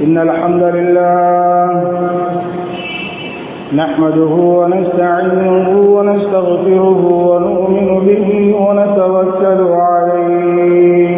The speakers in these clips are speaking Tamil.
إن الحمد لله نحمده ونستعينه ونستغفره ونؤمن به ونتوكل عليه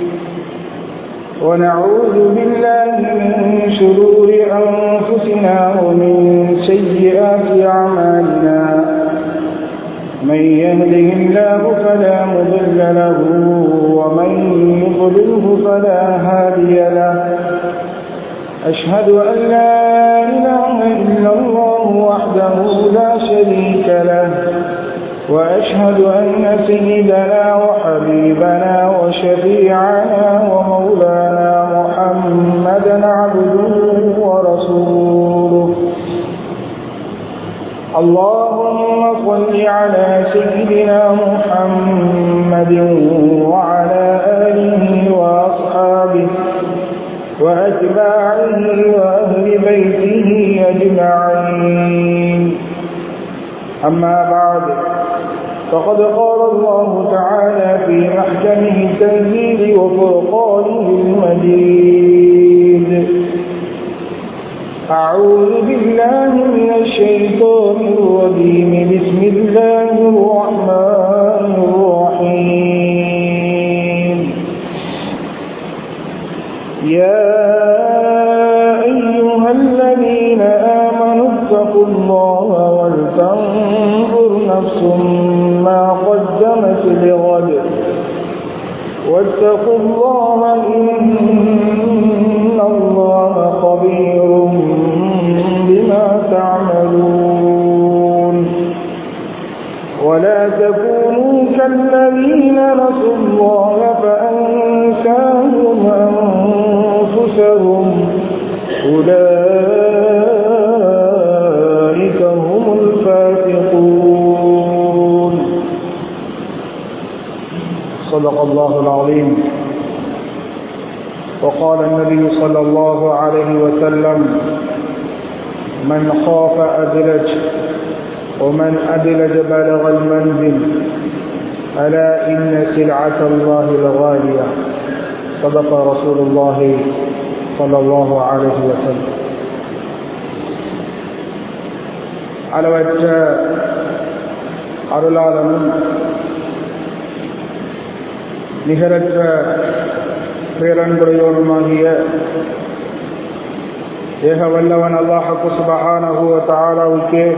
ونعوذ بالله من شرور أنفسنا ومن سيئات أعمالنا من يهده الله فلا مضل له ومن يضلله فلا هادي له أشهد أن لا إله إلا الله وحده لا شريك له وأشهد أن سيدنا وحبيبنا وشفيعنا ومولانا محمدا عبده ورسوله اللهم صل على سيدنا محمد وعلى آله وأصحابه وأتباعه وأهل بيته أجمعين أما بعد فقد قال الله تعالى في محكمه التنزيل وفرقانه المجيد أعوذ بالله من الشيطان الرجيم بسم الله الرحمن الرحيم يا أيها الذين آمنوا اتقوا الله ولتنظر نفس ما قدمت لغد واتقوا الله إن الله خبير بما تعملون ولا تكونوا كالذين نسوا الله فأنساهم أنفسهم أولئك هم الفاسقون صدق الله العظيم وقال النبي صلى الله عليه وسلم من خاف أدلج ومن أدلج بلغ المنزل ألا إن سلعة الله الغالية صدق رسول الله صلى الله عليه وسلم அளவற்ற அருளாளனும் நிகரற்ற பேரன்புடையோனுமாகிய ஏக வல்லவன் அல்லாஹு சுபஹானஹுவ தாலாவுக்கே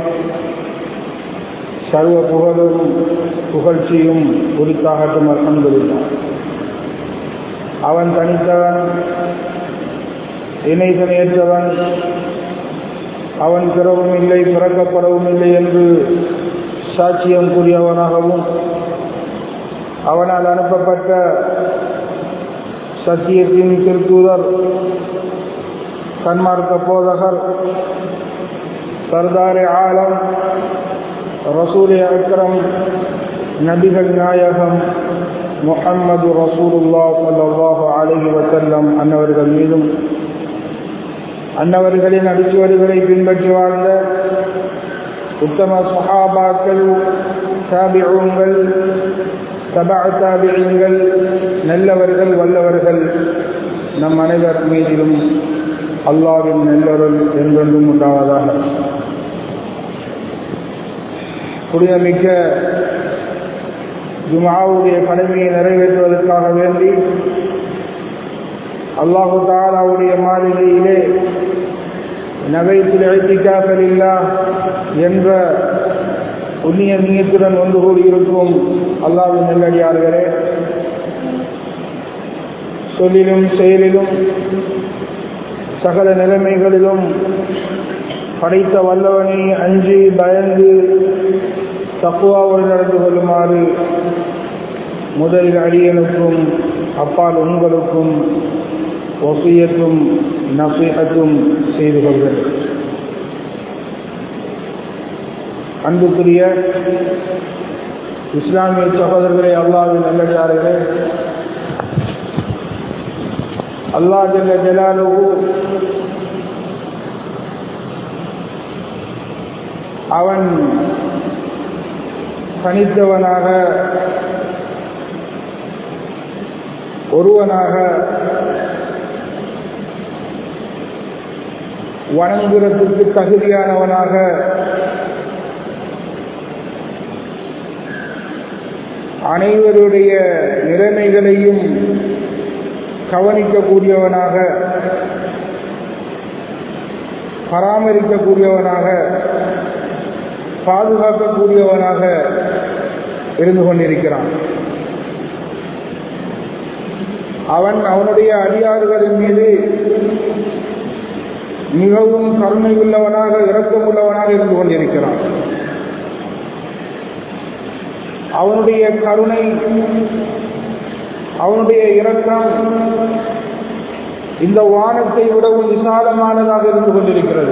சர்வ புகழும் புகழ்ச்சியும் உரித்தாகட்டும் அல்ஹம்துலில்லாஹ் அவன் தனித்தவன் இணைதனையற்றவன் அவன் பிறவும் இல்லை பிறக்கப்படவும் இல்லை என்று சாட்சியம் கூறியவனாகவும் அவனால் அனுப்பப்பட்ட சத்தியத்தின் திருத்தூதர் சன்மார்க்க போதகர் சர்தாரே ஆலம் ரசூலே அக்ரம் நபிகள் நாயகம் முஹம்மது ரசூலுல்லா சல்லாஹு அலஹி வசல்லம் அன்னவர்கள் மீதும் அன்னவர்களின் அடிச்சுவடுகளை பின்பற்றி வாழ்ந்த உத்தம சுஹாபாக்கள் தாபிዑங்கள் தபா தாபியங்கள் நல்லவர்கள் வல்லவர்கள் நம் அனைவர் மீதிலும் அல்லாவின் நல்லொருள் என்றொன்றும் உண்டாவதாக புனிதமிக்க ஜுமாவுடைய கடமையை நிறைவேற்றுவதற்காக வேண்டி அல்லாஹு தாலாவுடைய மாளிகையிலே நகைத்தில் எழுத்திக்காக்கலில்லா என்ற புண்ணிய நீயத்துடன் ஒன்று கூடியிருக்கும் அல்லாவின் நெல்லடியார்களே சொல்லிலும் செயலிலும் சகல நிலைமைகளிலும் படைத்த வல்லவனை அஞ்சி பயந்து தக்குவாவோடு நடந்து கொள்ளுமாறு முதலில் அடியனுக்கும் அப்பால் உங்களுக்கும் ஒசியத்தும் நசீகத்தும் செய்து கொள்கிறது அன்புக்குரிய இஸ்லாமிய சகோதரர்களே அல்லாவின் நல்லதார்களே அல்லா ஜல்ல ஜலாலுவு அவன் தனித்தவனாக ஒருவனாக வணங்குறதுக்கு தகுதியானவனாக அனைவருடைய நிலைமைகளையும் கவனிக்கக்கூடியவனாக பராமரிக்கக்கூடியவனாக பாதுகாக்கக்கூடியவனாக இருந்து கொண்டிருக்கிறான் அவன் அவனுடைய அடியாறுகளின் மீது மிகவும் கருணையுள்ளவனாக இரக்கமுள்ளவனாக இருந்து கொண்டிருக்கிறான் அவனுடைய கருணை அவனுடைய இரக்கம் இந்த வானத்தை விடவும் விசாலமானதாக இருந்து கொண்டிருக்கிறது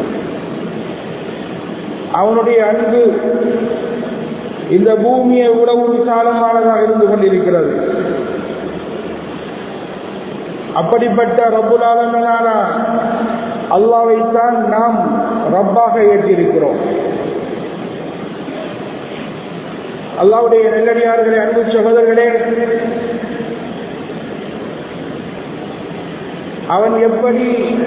அவனுடைய அன்பு இந்த பூமியை விடவும் விசாலமானதாக இருந்து கொண்டிருக்கிறது அப்படிப்பட்ட ரப்புல் ஆலமீனான அல்லாவைத்தான் நாம் ரப்பாக ஏற்றிருக்கிறோம் அல்லாவுடைய நெல்லடியார்களே அன்பு சகோதரர்களே அவன் எப்படி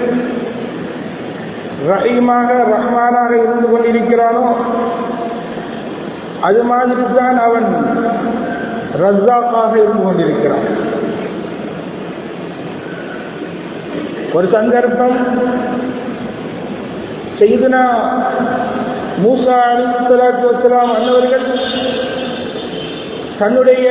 ரஹீமாக ரஹ்மானாக இருந்து கொண்டிருக்கிறானோ அது மாதிரி தான் அவன் ரஸ்ஸாக்காக இருந்து கொண்டிருக்கிறான் ஒரு சந்தர்ப்பம் செய்துனா மூசா அலி சலாத்து வசலாம் அன்னவர்கள் தன்னுடைய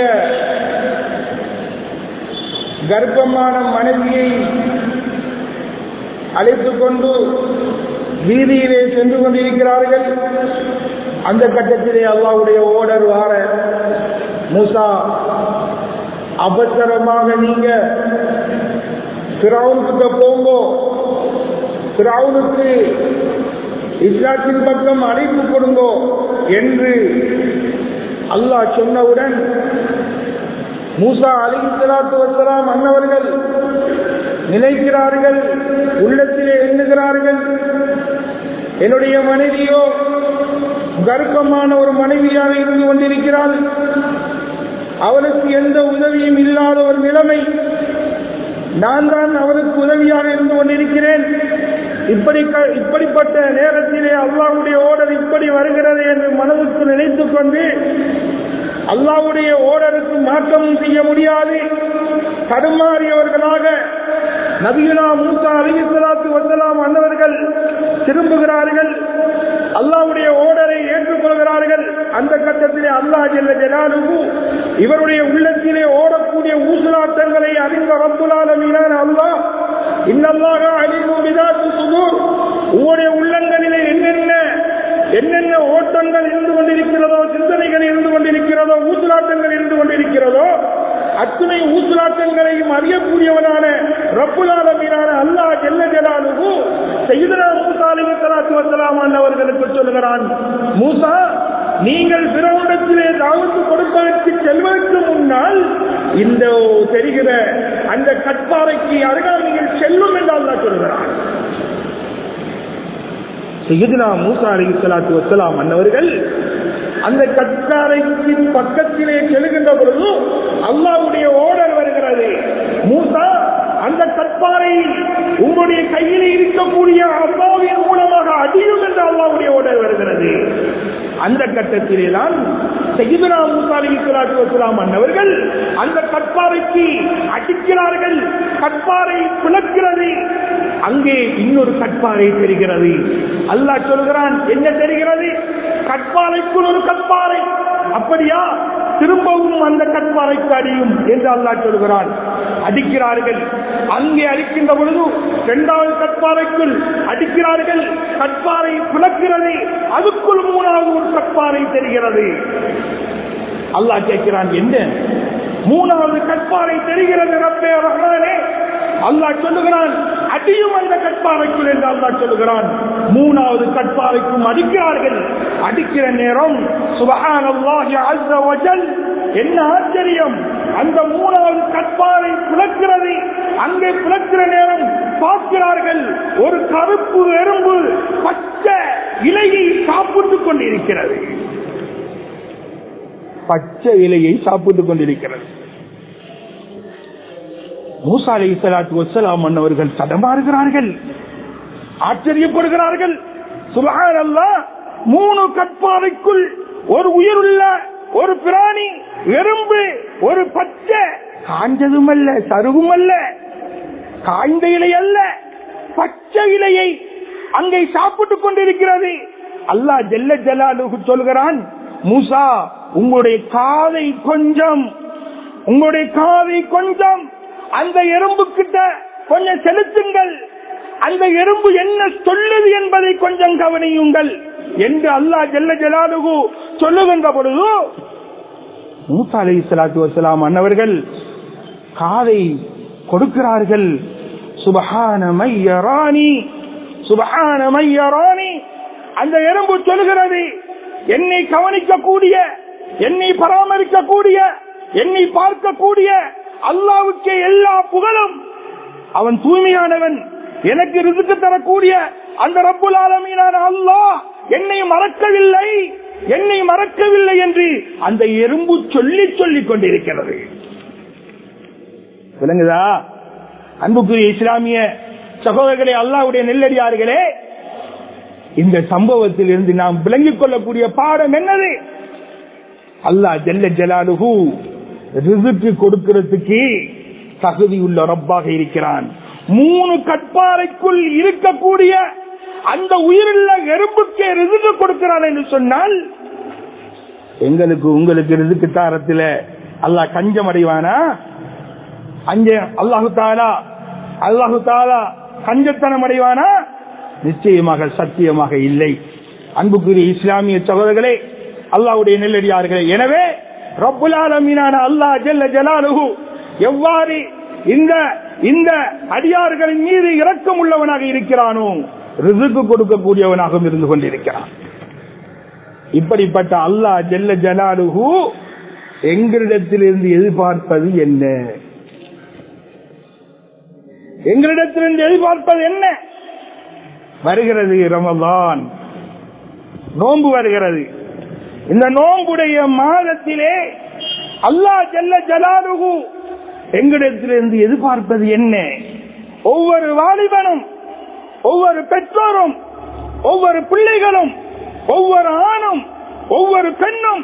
கர்ப்பமான மனைவியை அழைத்துக் கொண்டு வீதியிலே சென்று கொண்டிருக்கிறார்கள் அந்த கட்டத்திலே அல்லாவுடைய ஓடர் வார மூசா அபத்தரமாக நீங்க பிராவுனுக்கு போங்கோ பிராவுனுக்கு இஸ்லாத்தின் பக்கம் அழைப்பு கொடுங்கோ என்று அல்லாஹ் சொன்னவுடன் மூசா அலி சலாத்து வசலாம் அன்னவர்கள் நினைக்கிறார்கள் உள்ளத்திலே எண்ணுகிறார்கள் என்னுடைய மனைவியோ கர்ப்பமான ஒரு மனைவியாக இருந்து கொண்டிருக்கிறாள் அவளுக்கு எந்த உதவியும் இல்லாத ஒரு நிலைமை நான் தான் அவளுக்கு உதவியாக இருந்து கொண்டிருக்கிறேன் இப்படி இப்படிப்பட்ட நேரத்திலே அல்லாவுடைய ஓடர் இப்படி வருகிறது என்று மனதுக்கு நினைத்துக் கொண்டு அல்லாவுடைய ஓடருக்கு மாற்றமும் செய்ய முடியாது தடுமாறியவர்களாக நபியுலா மூசா அலிசலாத்து வந்தலாம் அன்னவர்கள் திரும்புகிறார்கள் அல்லாவுடைய ஓடரை ஏற்றுக்கொள்கிறார்கள் அந்த கட்டத்திலே அல்லாஹ் ஜெல்ல ஜலாலுகு இவருடைய உள்ளத்திலே ஓடக்கூடிய ஊசலாட்டங்களை அறிந்த ரப்புலாலமீனான அல்லாஹ் இன்னல்லாக அழிவு விதாத்து சுதூர் உங்களுடைய உள்ளங்களிலே என்னென்ன என்னென்ன ஓட்டங்கள் இருந்து கொண்டிருக்கிறதோ சிந்தனைகள் இருந்து கொண்டிருக்கிறதோ ஊசலாட்டங்கள் இருந்து கொண்டிருக்கிறதோ அத்துணை ஊசலாட்டங்களையும் அறியக்கூடியவனான ரப்புலாலமீனான அல்லாஹ் ஜெல்ல ஜலாலுகு செய்தனா மூசா அலி சலாத்து வசலாம் அவர்களுக்கு சொல்லுகிறான் மூசா நீங்கள் பிறவிடத்திலே தாவத்து கொடுப்பதற்கு செல்வதற்கு முன்னால் இந்த தெரிகிற அந்த கட்பாறைக்கு அருகால் நீங்கள் செல்லும் என்று அல்லா சொல்கிறான் செய்யுதுனா மூசா அலி சலாத்து வசலாம் அன்னவர்கள் அந்த கட்காரைக்கு பக்கத்திலே செல்கின்ற பொழுது அல்லாவுடைய ஓடர் வருகிறது மூசா அந்த கற்பாறை உங்களுடைய கையில் இருக்கக்கூடிய அல்லாவின் மூலமாக அடியும் என்று அல்லாவுடைய ஓடர் வருகிறது அந்த கட்டத்திலே தான் செய்துனா மூசா அலி சலாத்து வசலாம் அன்னவர்கள் அந்த கற்பாறைக்கு அடிக்கிறார்கள் கற்பாறை பிளக்கிறது அங்கே இன்னொரு கற்பாறை தெரிகிறது அல்லாஹ் சொல்கிறான் என்ன தெரிகிறது கற்பாறைக்குள் ஒரு கற்பாறை அப்படியா திரும்பவும் அந்த கற்பாறைக்கு அடியும் என்று அல்லாஹ் சொல்கிறான் அடிக்கிறார்கள் அங்கே அடிக்கின்ற பொழுது இரண்டாவது கற்பாறைக்குள் அடிக்கிறார்கள் கற்பாறை பிளக்கிறது அதுக்குள் மூணாவது ஒரு கற்பாறை தெரிகிறது அல்லாஹ் கேட்கிறான் என்ன மூணாவது கற்பாறை தெரிகிறது ரப்பே ரஹ்மானே அல்லாஹ் சொல்லுகிறான் அடியும் அந்த கற்பாறைக்குள் என்று அல்லாஹ் சொல்லுகிறான் மூணாவது கற்பாறைக்கும் அடிக்கிறார்கள் அடிக்கிற நேரம் சுபஹான் அல்லாஹி என்ன ஆச்சரியம் அந்த மூணாவது கற்பாறை பிளக்கிறது அங்கே பிளக்கிற நேரம் பார்க்கிறார்கள் ஒரு கருப்பு எறும்பு பச்சை இலையை சாப்பிட்டுக் கொண்டிருக்கிறது பச்சை இலையை சாப்பிட்டுக் கொண்டிருக்கிறது மூசா அலி சலாத்து வசலாம் அவர்கள் தடமாறுகிறார்கள் ஆச்சரியப்படுகிறார்கள் சுபஹான் அல்லாஹ் மூணு கற்பாறைக்குள் ஒரு உயிருள்ள ஒரு பிராணி எறும்பு ஒரு பச்சை காஞ்சதும் அல்ல சருவும் அல்ல காய்ந்த இலை அல்ல பச்சை இலையை அங்கே சாப்பிட்டுக் கொண்டிருக்கிறது அல்லாஹ் ஜெல்ல ஜலாலுக்கு சொல்கிறான் மூசா உங்களுடைய காதை கொஞ்சம் உங்களுடைய காதை கொஞ்சம் அந்த எறும்பு கிட்ட கொஞ்சம் செலுத்துங்கள் அந்த எறும்பு என்ன சொல்லுது என்பதை கொஞ்சம் கவனியுங்கள் என்று அல்லாஹ் ஜெல்ல ஜலாலுகு சொல்லுகின்ற பொழுது மூசா அலி சலாத்து வசலாம் அன்னவர்கள் காதை கொடுக்கிறார்கள் சுபஹான மையராணி சுபஹான மையராணி அந்த எறும்பு சொல்கிறது என்னை கவனிக்கக்கூடிய என்னை பராமரிக்கக்கூடிய என்னை பார்க்கக்கூடிய அல்லாவுக்கே எல்லா புகழும் அவன் தூய்மையானவன் எனக்கு ரிசுக்கு தரக்கூடிய அந்த ரப்புல் ஆலமீனான அல்லாஹ் என்னை மறக்கவில்லை என்னை மறக்கவில்லை என்று அந்த எறும்பு சொல்லி சொல்லிக் கொண்டிருக்கிறது விளங்குதா அன்புக்குரிய இஸ்லாமிய சகோதரர்களே அல்லாவுடைய நெல்லடியார்களே இந்த சம்பவத்தில் இருந்து நாம் விளங்கிக் கொள்ளக்கூடிய பாடம் என்னது அல்லாஹ் ஜல்ல ஜலாலுகு ரிசுக்கு கொடுக்கிறதுக்கு தகுதி உள்ள ரப்பாக இருக்கிறான் மூணு கட்பாறைக்குள் இருக்கக்கூடிய அந்த உயிருள்ள எறும்புக்கே ரிசுக்கு கொடுக்கிறான் என்று சொன்னால் எங்களுக்கு உங்களுக்கு ரிசுக்கு தாரத்துல அல்லாஹ் கஞ்சம் அடைவானா அஞ்ச அல்லாஹு தாலா அல்லாஹு தாலா கஞ்சத்தனம் அடைவானா நிச்சயமாக சத்தியமாக இல்லை அன்புக்குரிய இஸ்லாமிய சகோதரர்களே அல்லாவுடைய நெல்லடியார்களே எனவே ரப்புல் ஆலமீனான அல்லாஹ் ஜல்ல ஜலாலுஹு எவ்வாறு இந்த இந்த அடியார்களின் மீது இரக்கம் உள்ளவனாக இருக்கிறானோ ரிசுக்கு கொடுக்கக்கூடியவனாகவும் இருந்து கொண்டிருக்கிறான் இப்படிப்பட்ட அல்லாஹ் ஜல்ல ஜலாலுஹு எங்களிடத்திலிருந்து எதிர்பார்ப்பது என்ன எங்களிடத்திலிருந்து எதிர்பார்ப்பது என்ன வருகிறது ரமலான் நோன்பு வருகிறது இந்த நோன்புடைய மாதத்திலே அல்லாஹ் ஜல்ல ஜலாலுகு எங்களிடத்திலிருந்து எதிர்பார்ப்பது என்ன ஒவ்வொரு வாலிபனும் ஒவ்வொரு பெற்றோரும் ஒவ்வொரு பிள்ளைகளும் ஒவ்வொரு ஆணும் ஒவ்வொரு பெண்ணும்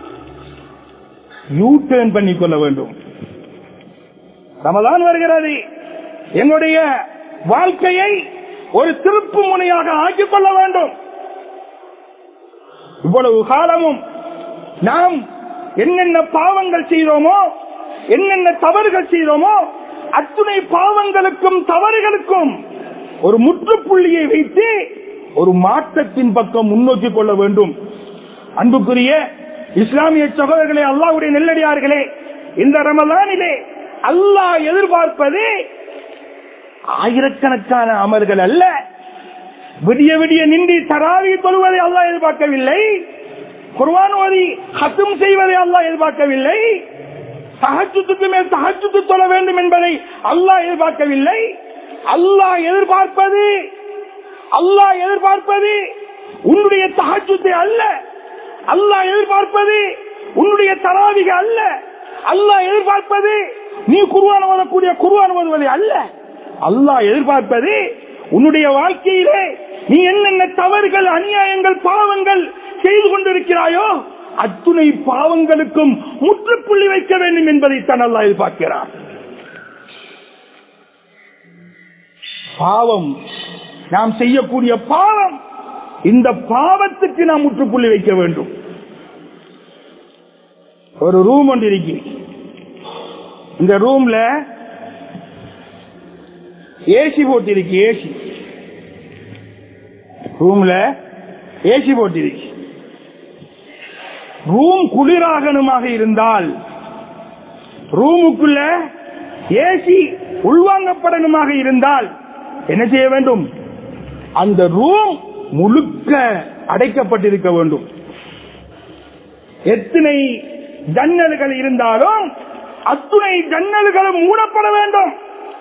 யூ டேர்ன் பண்ணி கொள்ள வேண்டும் ரமதான் வருகிறது என்னுடைய வாழ்க்கையை ஒரு திருப்பு முனையாக ஆக்கிக் கொள்ள வேண்டும் இவ்வளவு காலமும் நாம் என்னென்ன பாவங்கள் செய்தோமோ என்னென்ன தவறுகள் செய்தோமோ அத்துணை பாவங்களுக்கும் தவறுகளுக்கும் ஒரு முற்றுப்புள்ளியை வைத்து ஒரு மாற்றத்தின் பக்கம் முன்னோக்கி கொள்ள வேண்டும் அன்புக்குரிய இஸ்லாமிய சகோதரர்களே அல்லாவுடைய நெல்லடியார்களே இந்த ரமலானிலே அல்லாஹ் எதிர்பார்ப்பது ஆயிரக்கணக்கான அமர்கள் அல்ல விடிய விடிய நின்றி தராவி தொழுவதை அல்லாஹ் எதிர்பார்க்கவில்லை குர்வான் ஓதி ஹத்தும் செய்வதை அல்லாஹ் எதிர்பார்க்கவில்லை தகச்சுத்துக்கு மேல் தகச்சுத்து தொழ வேண்டும் என்பதை அல்லாஹ் எதிர்பார்க்கவில்லை அல்லாஹ் எதிர்பார்ப்பது அல்லாஹ் எதிர்பார்ப்பது உன்னுடைய தகச்சுத்தை அல்ல அல்லாஹ் எதிர்பார்ப்பது உன்னுடைய தராவிக அல்ல அல்லாஹ் எதிர்பார்ப்பது நீ குருவான் ஓதக்கூடிய குருவான் ஓதுவதை அல்ல அல்லாஹ் எதிர்பார்ப்பது உன்னுடைய வாழ்க்கையிலே நீ என்னென்ன தவறுகள் அநியாயங்கள் பாவங்கள் செய்து கொண்டிருக்கிறாயோ அத்துணை பாவங்களுக்கும் முற்றுப்புள்ளி வைக்க வேண்டும் என்பதை தான் அல்லாஹ் எதிர்பார்க்கிறார் பாவம் நாம் செய்யக்கூடிய பாவம் இந்த பாவத்துக்கு நாம் முற்றுப்புள்ளி வைக்க வேண்டும் ஒரு ரூம் ஒன்று இருக்கு இந்த ரூம்ல ஏசி போட்டிருக்கு ஏசி ரூம்ல ஏசி போட்டிருக்கு ரூம் குளிராகணுமாக இருந்தால் ரூமுக்குள்ள ஏசி உள்வாங்கப்படணுமாக இருந்தால் என்ன செய்ய வேண்டும் அந்த ரூம் முழுக்க அடைக்கப்பட்டிருக்க வேண்டும் எத்தனை ஜன்னல்கள் இருந்தாலும் அத்துணை ஜன்னல்களும் மூடப்பட வேண்டும்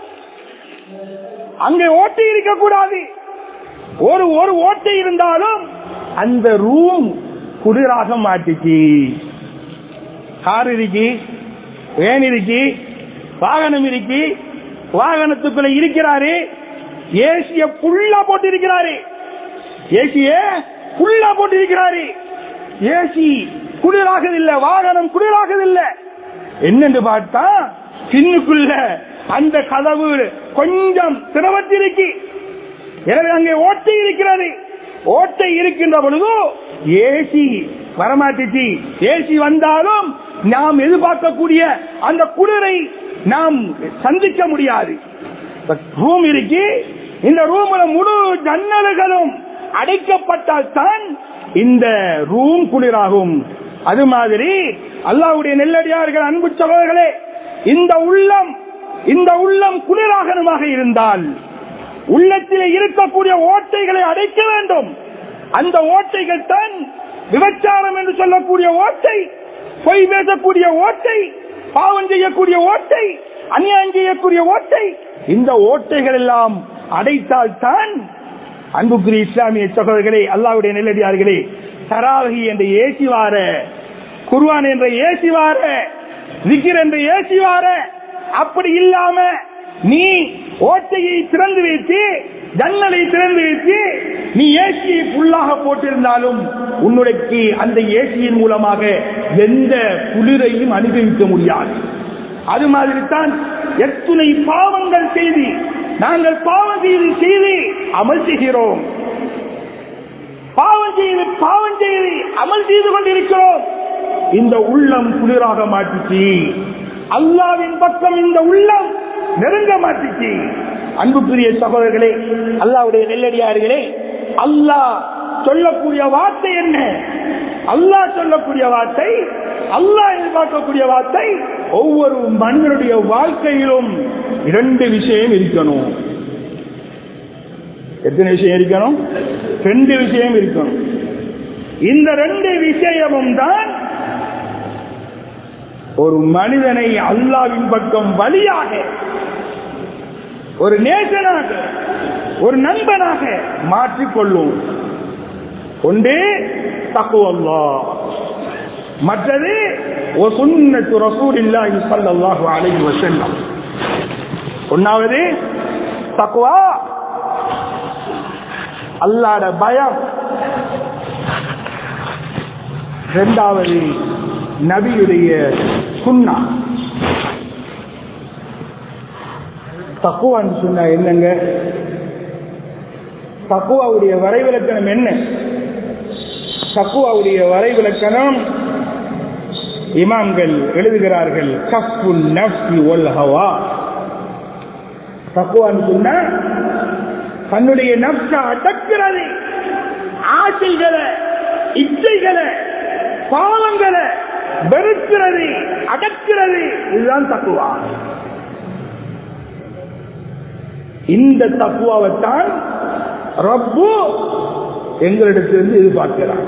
அங்கே ஓட்டை இருக்கக்கூடாது ஒரு ஒரு ஓட்டை இருந்தாலும் அந்த ரூம் குளிராக மாட்டிச்சு கார் இருக்கு வேன் இருக்கு வாகனம் இருக்கு வாகனத்துக்குள்ள இருக்கிறாரு ஏசிய புல்லா போட்டிருக்கிறாரு ஏசிய புல்லா போட்டிருக்கிறாரு ஏசி குளிராகதில்லை வாகனம் குளிராகதில்லை என்னென்று பார்த்தா பின்னுக்குள்ள அந்த கதவு கொஞ்சம் திரவத்திருக்கு எனவே அங்கே ஓட்டை இருக்கிறது ஓட்டை இருக்கின்ற பொழுது ஏசி வரமாட்டுச்சு ஏசி வந்தாலும் நாம் எதிர்பார்க்கக்கூடிய அந்த குளிரை நாம் சந்திக்க முடியாது ரூம் இருக்கு இந்த ரூம்ல முழு ஜன்னல்களும் அடைக்கப்பட்டால் தான் இந்த ரூம் குளிராகும் அது மாதிரி அல்லாவுடைய நெல்லடியார்கள் அன்பு சகோதரர்களே இந்த உள்ளம் இந்த உள்ளம் குளிராகனமாக இருந்தால் உள்ளத்திலே இருக்கக்கூடிய ஓட்டைகளை அடைக்க வேண்டும் அந்த ஓட்டைகள் தான் விபச்சாரம் என்று சொல்லக்கூடிய ஓட்டை பொய் பேசக்கூடிய ஓட்டை பாவம் செய்யக்கூடிய ஓட்டை அநியாயம் செய்யக்கூடிய ஓட்டை இந்த ஓட்டைகள் எல்லாம் அடைத்தால் தான் அன்புக்குரிய இஸ்லாமிய சகோதரர்களே அல்லாவுடைய நெல்லடியார்களே தராவகி என்ற ஏசி வார குர்வான் என்ற ஏசி வார விக்கிர் என்ற ஏசி வார அப்படி இல்லாம நீ ஓட்டையை திறந்து வைத்து ஜன்னலை திறந்து வைத்து நீ ஏசியை ஃபுல்லாக போட்டிருந்தாலும் உன்னுடைய அந்த ஏசியின் மூலமாக எந்த குளிரையும் அனுபவிக்க முடியாது அது மாதிரி தான் எத்துணை பாவங்கள் செய்து நாங்கள் பாவம் செய்து செய்து அமல் செய்கிறோம் பாவம் செய்து பாவம் செய்து அமல் செய்து கொண்டிருக்கிறோம் இந்த உள்ளம் குளிராக மாட்டுச்சு அல்லாவின் பக்கம் இந்த உள்ளம் நெருங்க மாட்டுச்சு அன்புக்குரிய சகோதரர்களே அல்லாவுடைய நெல்லடியார்களே அல்லாஹ் சொல்லக்கூடிய வார்த்தை என்ன அல்லாஹ் சொல்லக்கூடிய வார்த்தை அல்லாஹ் எதிர்பார்க்கக்கூடிய வார்த்தை ஒவ்வொரு மனிதனுடைய வாழ்க்கையிலும் இரண்டு விஷயம் இருக்கணும் எத்தனை விஷயம் இருக்கணும் ரெண்டு விஷயம் இருக்கணும் இந்த ரெண்டு விஷயமும் தான் ஒரு மனிதனை அல்லாவின் பக்கம் வழியாக ஒரு நேசனாக ஒரு நண்பனாக மாற்றிக்கொள்ளும் ஒன்று தக்குவல்லா மற்றது சுன்னத்து ரசூலில்லாஹி ஸல்லல்லாஹு அலைஹி வஸல்லம் ஒன்னாவது தக்வா அல்லாஹ்ட பயம் இரண்டாவது நபியுடைய சுன்னா தக்குவான்னு சொன்னா என்னங்க தக்குவாவுடைய வரைவிலக்கணம் என்ன தக்குவாவுடைய வரைவிலக்கணம் இமாம்கள் எழுதுகிறார்கள் கஃபு நஃப்சி ஒல் ஹவா தக்குவான்னு சொன்னா தன்னுடைய நப்ச அடக்கிறது ஆசைகளை இச்சைகளை பாவங்களை வெறுக்கிறது அடக்கிறது இதுதான் தக்குவா இந்த தக்குவாவைத்தான் ரப்பு எங்களிடத்திலிருந்து எதிர்பார்க்கிறான்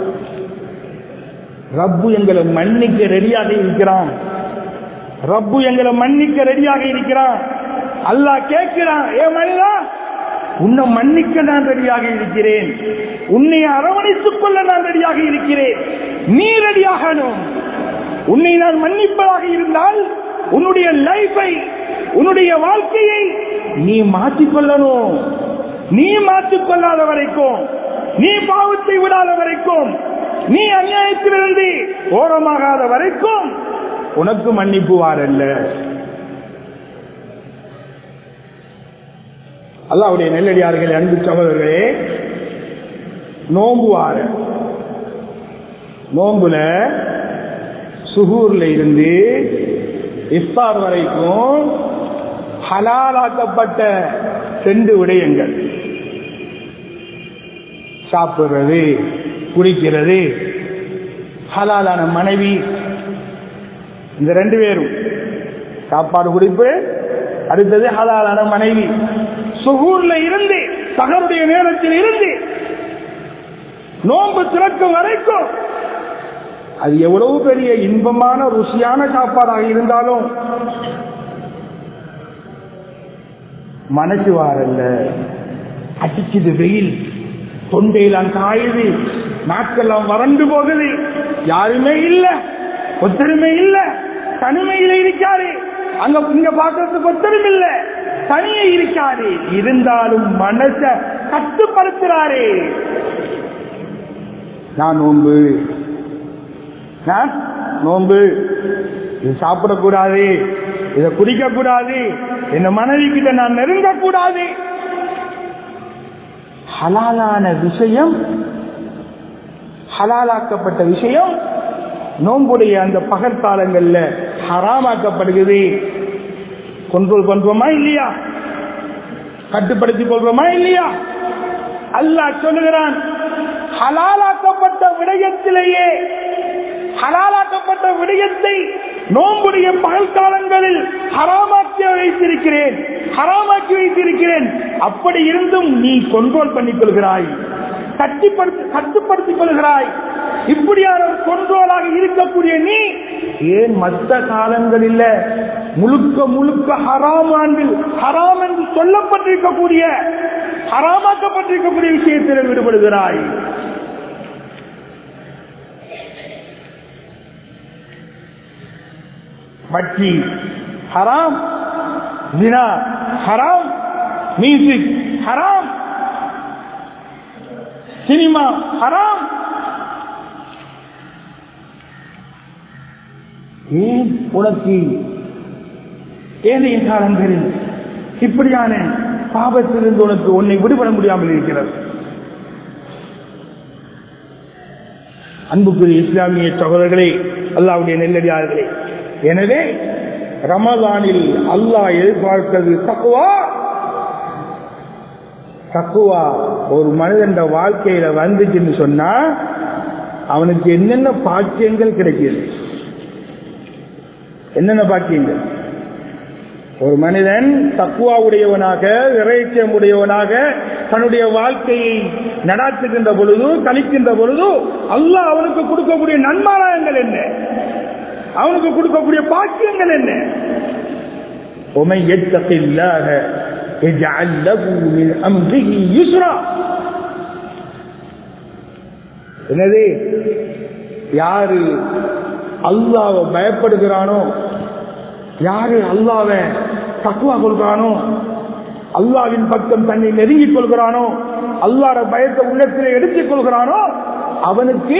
ரப்பு எங்களை மன்னிக்க ரெடியாக இருக்கிறான் ரப்பு எங்களை மன்னிக்க ரெடியாக இருக்கிறான் அல்லாஹ் கேட்கிறான் ஏ மனிதா உன்னை மன்னிக்க நான் ரெடியாக இருக்கிறேன் உன்னை அரவணைத்துக் கொள்ள நான் ரெடியாக இருக்கிறேன் நீ ரெடியாகணும் உன்னை நான் மன்னிப்பதாக இருந்தால் உன்னுடைய லைஃபை உன்னுடைய வாழ்க்கையை நீ மாற்றிக்கொள்ளணும் நீ மாற்றிக்கொள்ளாத வரைக்கும் நீ பாவத்தை விடாத வரைக்கும் நீ அநியாயத்திலிருந்து ஓரமாகாத வரைக்கும் உனக்கு மன்னிப்பு வாரல்ல அல்லாவுடைய நெல்லடியார்களே அன்பு சகோதரர்களே நோம்பு வார நோம்புல சுகூர்ல இருந்து இஃப்தார் வரைக்கும் ஹலாலாக்கப்பட்ட ரெண்டு விடயங்கள் சாப்பிடுறது குடிக்கிறது ஹலாலான மனைவி இந்த ரெண்டு பேரும் சாப்பாடு குடிப்பு அடுத்தது ஹலாலான மனைவி சுகூர்ல இருந்து சகருடைய நேரத்தில் இருந்து நோன்பு திறக்கும் வரைக்கும் அது எவ்வளவு பெரிய இன்பமான ருசியான சாப்பாடாக இருந்தாலும் மனசு வாரல்ல அடிச்சது வெயில் தொண்டையெல்லாம் காயுது நாட்கெல்லாம் வறண்டு போகுது யாருமே இல்ல ஒத்தருமே இல்ல தனிமையில இருக்காரு அங்க இங்க பாக்கிறதுக்கு ஒத்தரும் இல்ல தனியே இருக்காரு இருந்தாலும் மனச கட்டுப்படுத்துறாரே நான் நோன்பு நான் நோன்பு இது சாப்பிடக்கூடாது இதை குடிக்க கூடாது இந்த மனைவி கிட்ட நான் நெருங்க கூடாது ஹலாலான விஷயம் ஹலாலாக்கப்பட்ட விஷயம் நோன்புடைய அந்த பகற்காலங்கள்ல ஹராமாக்கப்படுகிறது கண்ட்ரோல் பண்றோமா இல்லையா கட்டுப்படுத்திக் கொள்றோமா இல்லையா அல்லாஹ் சொல்லுகிறான் ஹலாலாக்கப்பட்ட விடயத்திலேயே ஹலாலாக்கப்பட்ட விடயத்தை நோம்புடைய பகல் காலங்களில் ஹராமாக்கி வைத்திருக்கிறேன் ஹராமாக்கி வைத்திருக்கிறேன் அப்படி இருந்தும் நீ கண்ட்ரோல் பண்ணிக் கொள்கிறாய் கட்டுப்படுத்தி கட்டுப்படுத்திக் கொள்கிறாய் இப்படியான ஒரு கொண்டோலாக இருக்கக்கூடிய நீ ஏன் மற்ற காலங்களில் முழுக்க முழுக்க ஹராம் ஆண்டில் ஹராம் என்று சொல்லப்பட்டிருக்கக்கூடிய ஹராமாக்கப்பட்டிருக்கக்கூடிய விஷயத்தில் ஈடுபடுகிறாய் வட்டி ஹராம் தினா ஹராம் மியூசிக் ஹராம் சினிமா ஹராம் ஏன் உனக்கு ஏனைய காலங்களில் இப்படியான பாபத்திலிருந்து உனக்கு உன்னை விடுபட முடியாமல் இருக்கிறது அன்புக்குரிய இஸ்லாமிய சகோதரர்களே அல்லாவுடைய நெல்லடியார்களே எனவே ரமதானில் அல்லாஹ் எதிர்பார்க்கிறது தக்குவா தக்குவா ஒரு மனிதன் வாழ்க்கையில வந்துச்சுன்னு சொன்னா அவனுக்கு என்னென்ன பாக்கியங்கள் கிடைக்கிறது என்னென்ன பாக்கியங்கள் ஒரு மனிதன் தக்குவா உடையவனாக இறைச்சம் உடையவனாக தன்னுடைய வாழ்க்கையை நடாத்துகின்ற பொழுது கழிக்கின்ற பொழுது அல்லாஹ் அவனுக்கு கொடுக்கக்கூடிய நன்மாராயங்கள் என்ன அவனுக்கு கொடுக்கக்கூடிய பாக்கியங்கள் என்ன உமை எத்தகில்லாக எனவே யாரு அல்லாவை பயப்படுகிறானோ யாரு அல்லாவ தக்குவா கொள்கிறானோ அல்லாவின் பக்கம் தன்னை நெருங்கிக் கொள்கிறானோ அல்லாட பயத்தை உள்ளத்தில் எடுத்துக் கொள்கிறானோ அவனுக்கு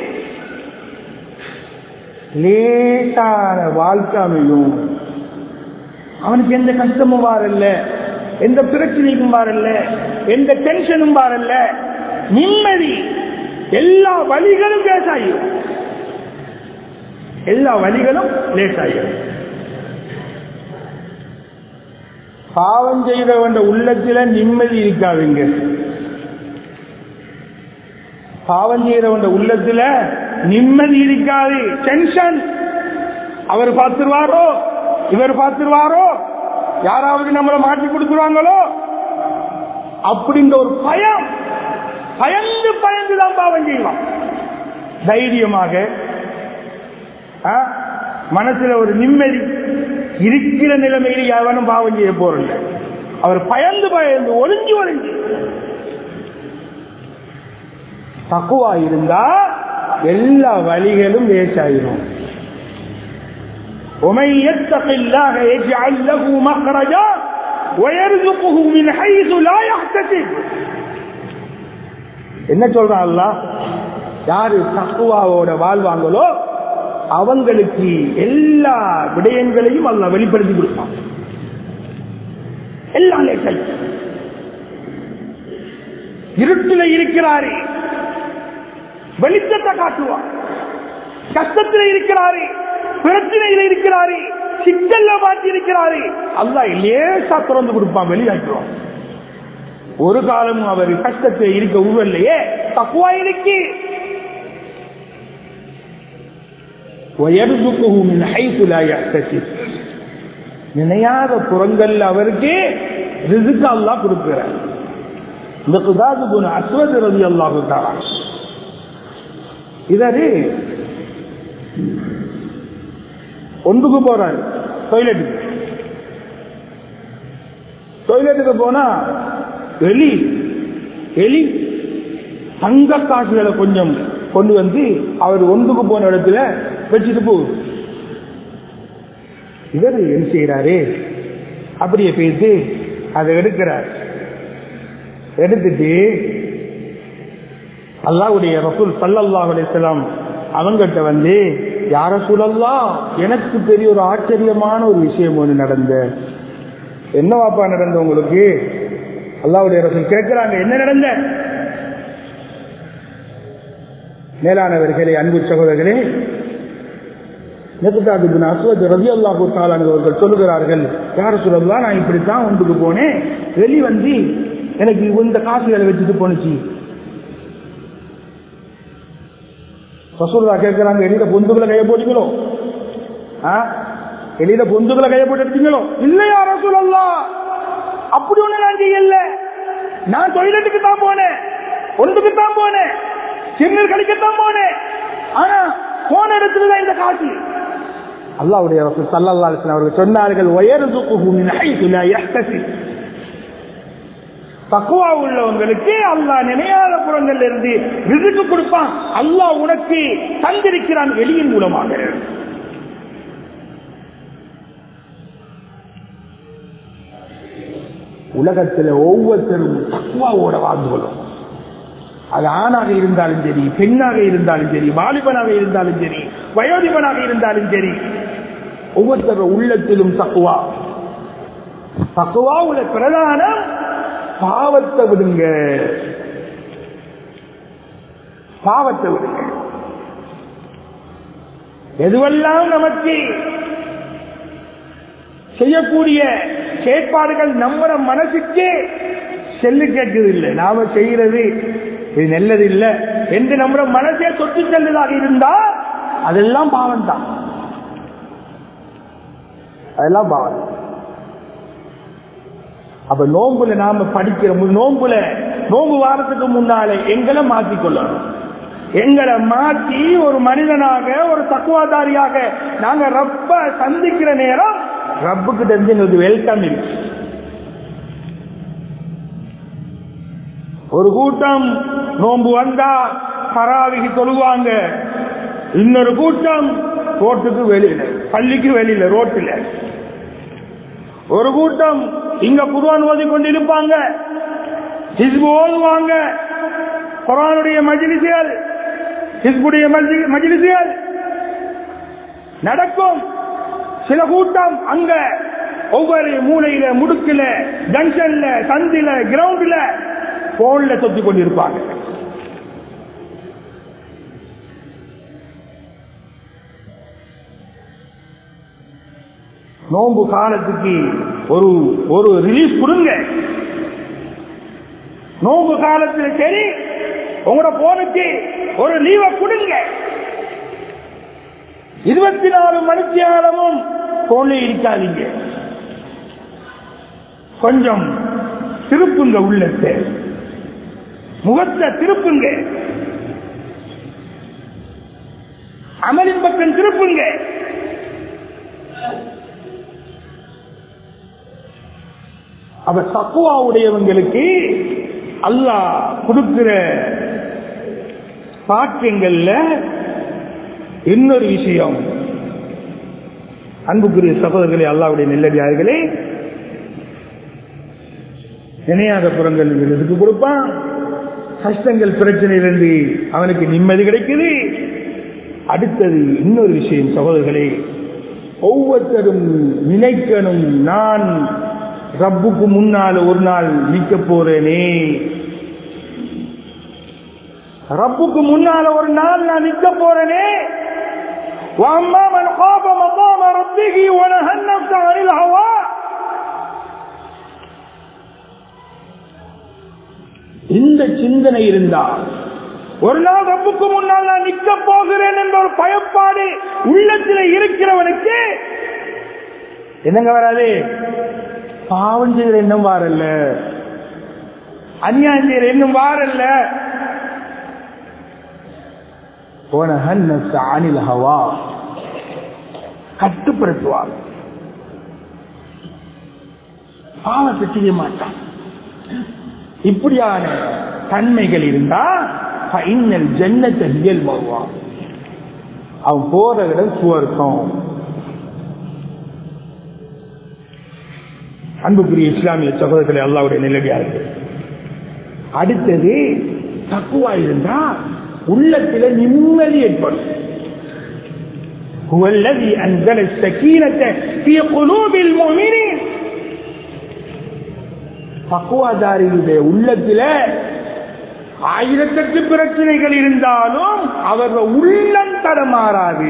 லேசான வாழ்க்கை அமையும் அவனுக்கு எந்த கஷ்டமும் வாரல்ல எந்த பிரச்சனைக்கும் வாரல்ல எந்த டென்ஷனும் வாரல்ல நிம்மதி எல்லா வழிகளும் லேசாயிரும் எல்லா வழிகளும் லேசாயிரும் பாவம் செய்தவன் உள்ளத்துல நிம்மதி இருக்காதுங்க பாவம் செய்யறவன் உள்ளத்துல நிம்மதி இருக்காது டென்ஷன் அவர் பார்த்துருவாரோ இவர் பார்த்துருவாரோ யாராவது நம்மளை மாற்றி கொடுத்துருவாங்களோ அப்படின்ற ஒரு பயம் பயந்து பயந்துதான் பாவம் செய்வான் தைரியமாக ஆ, மனசுல ஒரு நிம்மதி இருக்கிற நிலைமையில் எவனும் பாவம் செய்ய போறல அவர் பயந்து பயந்து ஒளிஞ்சு ஒளிஞ்சு தக்குவா இருந்தா எல்லா வழிகளும் லேசாயிரும் ومن يتق الله يجعل له مخرجا ويرزقه من حيث لا يحتسب என்ன சொல்றான் அல்லாஹ் யாரு தக்குவாவோட வாழ்வாங்களோ அவங்களுக்கு எல்லா விடயங்களையும் அல்ல வெளிப்படுத்தி கொடுப்பான் எல்லாம் லேசல் இருட்டில இருக்கிறாரு வெளிச்சத்தை காட்டுவான் கஷ்டத்தில் இருக்கிறாரு பிரச்சனையில இருக்கிறாரு சிக்கல்ல மாட்டி இருக்கிறாரு அல்லா லேசா திறந்து கொடுப்பான் வெளியாக்குவான் ஒரு காலமும் அவர் கஷ்டத்தை இருக்க உருவல்லையே தக்குவா இருக்கு ويرزقه من حيث لا يحتسب நினையாத புறங்கள் அவருக்கு ரிசுக்கு அல்லாஹ் கொடுக்கிறார் இந்த குதாது குண அஸ்வத் ரவி அல்லாஹு இதரு ஒன்றுக்கு போறாரு டொய்லெட்டுக்கு டொய்லெட்டுக்கு போனா எலி எலி தங்க காசுகளை கொஞ்சம் கொண்டு வந்து அவர் ஒன்றுக்கு போன இடத்துல வச்சுட்டு போகுது இவர் என்ன செய்யறாரு அப்படியே பேசி அதை எடுக்கிறார் எடுத்துட்டு அல்லாவுடைய ரசூல் சல்லல்லாஹு அலைஹிஸ்ஸலாம் அவங்ககிட்ட வந்து யார சூழல்லா எனக்கு பெரிய ஒரு ஆச்சரியமான ஒரு விஷயம் ஒன்று நடந்த என்னவாப்பா நடந்த உங்களுக்கு அல்லாவுடைய ரசூல் கேட்கிறாங்க என்ன நடந்த மேலானவர்களே அன்பு சகோதரர்களே அவர்கள் சொல்லுகிறார்கள் யார சொல்லலாம் நான் இப்படித்தான் ஒன்றுக்கு போனேன் வெளி வந்து எனக்கு இந்த காசுகளை வச்சுட்டு போனுச்சு ரசூல்லா கேட்கிறாங்க எளித பொந்துகளை கைய போட்டீங்களோ எளித பொந்துகளை கைய போட்டு எடுத்தீங்களோ இல்லையா ரசூலல்லா அப்படி ஒண்ணு நான் செய்யல நான் டொய்லெட்டுக்கு தான் போனேன் ஒன்றுக்கு தான் போனேன் சிறுநீர் கழிக்கத்தான் போனேன் ஆனா போன இடத்துல தான் இந்த காசு அல்லாவுடைய ரசூல் சல்லல்லாஹு அலைஹி வஸல்லம் அவர்கள் சொன்னார்கள் வயர்துகுஹு மின் ஹைது லா யஹ்தசிப் தக்குவா உள்ளவங்களுக்கு அல்லாஹ் நினையாத புறங்கள்ல இருந்து விருது கொடுப்பான் அல்லாஹ் உனக்கு தந்திருக்கிறான் வெளியின் மூலமாக உலகத்தில் ஒவ்வொருத்தரும் தக்குவாவோட வாழ்ந்து கொள்ளும் அது ஆணாக இருந்தாலும் சரி பெண்ணாக இருந்தாலும் சரி வாலிபனாக இருந்தாலும் சரி வயோதிபனாக இருந்தாலும் சரி ஒவ்வொருத்தர் உள்ளத்திலும் தக்குவா தக்குவா உள்ள பிரதானம் பாவத்தை விடுங்க பாவத்தை விடுங்க எதுவெல்லாம் நமக்கு செய்யக்கூடிய செயற்பாடுகள் நம்ம மனசுக்கே செல்லு கேட்குது இல்லை நாம செய்யறது இது நல்லது இல்லை என்று நம்ம மனசே தொட்டு செல்வதாக இருந்தா அதெல்லாம் பாவம் தான் அதெல்லாம் பாவம் அப்ப நோம்புல நாம படிக்கிற நோம்புல நோம்பு வாரத்துக்கு முன்னாலே எங்களை மாற்றிக்கொள்ளணும் எங்களை மாற்றி ஒரு மனிதனாக ஒரு தக்குவாதாரியாக நாங்க ரப்ப சந்திக்கிற நேரம் ரப்புக்கு தெரிஞ்சு எங்களுக்கு வெல்கம் இருக்கு ஒரு கூட்டம் நோம்பு வந்தா பராவிக்கு தொழுவாங்க இன்னொரு கூட்டம் ரோட்டுக்கு வெளியில பள்ளிக்கு வெளியில ரோட்டில் ஒரு கூட்டம் இங்க குர்ஆன் ஓதி கொண்டிருப்பாங்க ஹிஸ்பு ஓதுவாங்க குரானுடைய மஜிலிசுகள் ஹிஸ்புடைய மஜிலிசுகள் நடக்கும் சில கூட்டம் அங்க ஒவ்வொரு மூலையில முடுக்குல ஜங்ஷன்ல சந்தில கிரவுண்ட்ல போன்ல சொத்தி கொண்டிருப்பாங்க நோன்பு காலத்துக்கு ஒரு ஒரு ரிலீஸ் கொடுங்க நோன்பு காலத்துல சரி உங்களோட போனுக்கு ஒரு லீவை கொடுங்க இருபத்தி நாலு மணிக்கு நேரமும் போன்ல இருக்காதீங்க கொஞ்சம் திருப்புங்க உள்ளத்தை முகத்தை திருப்புங்க அமலின் பக்கம் திருப்புங்க அவ தக்குவா உடையவங்களுக்கு அல்லாஹ் கொடுக்கிற பாக்கியங்கள்ல இன்னொரு விஷயம் அன்புக்குரிய சகோதரர்களே அல்லாவுடைய நெல்லடியார்களே நினையாத புறங்கள் எதுக்கு கொடுப்பான் கஷ்டங்கள் பிரச்சனையிலிருந்து அவனுக்கு நிம்மதி கிடைக்குது அடுத்தது இன்னொரு விஷயம் சகோதரர்களே ஒவ்வொருத்தரும் நினைக்கணும் நான் ரப்புக்கு முன்னால் ஒரு நாள் நிற்க போறேனே ரப்புக்கு முன்னால ஒரு நாள் நான் நிற்க போறேனே وأما من خاف مقام ربه ونهى النفس عن الهوى இந்த சிந்தனை இருந்தா ஒரு நாள் ரப்புக்கு முன்னால் நான் நிற்க போகிறேன் என்ற ஒரு பயப்பாடு உள்ளத்தில் இருக்கிறவனுக்கு என்னங்க வராது பாவம் செய்கிற எண்ணம் வாரல்ல அநியாயம் செய்கிற எண்ணம் வாரல்ல போன அனில் ஹவா கட்டுப்படுத்துவார் பாவத்தை செய்ய மாட்டான் இப்படியான தன்மைகள் இருந்தா இன்னல் ஜன்னத்தை இயல்பாவான் அவன் போற இடம் சுவர்க்கம் அன்புக்குரிய இஸ்லாமிய சகோதரர்களை அல்லாவுடைய நிலடியார்கள் அடுத்தது தக்குவா இருந்தா உள்ளத்தில நிம்மதி ஏற்படும் هو الذي أنزل السكينة في قلوب المؤمنين தக்குவாதாரிகளுடைய உள்ளத்தில ஆயிரத்தெட்டு பிரச்சனைகள் இருந்தாலும் அவர்கள் உள்ளம் தடமாறாது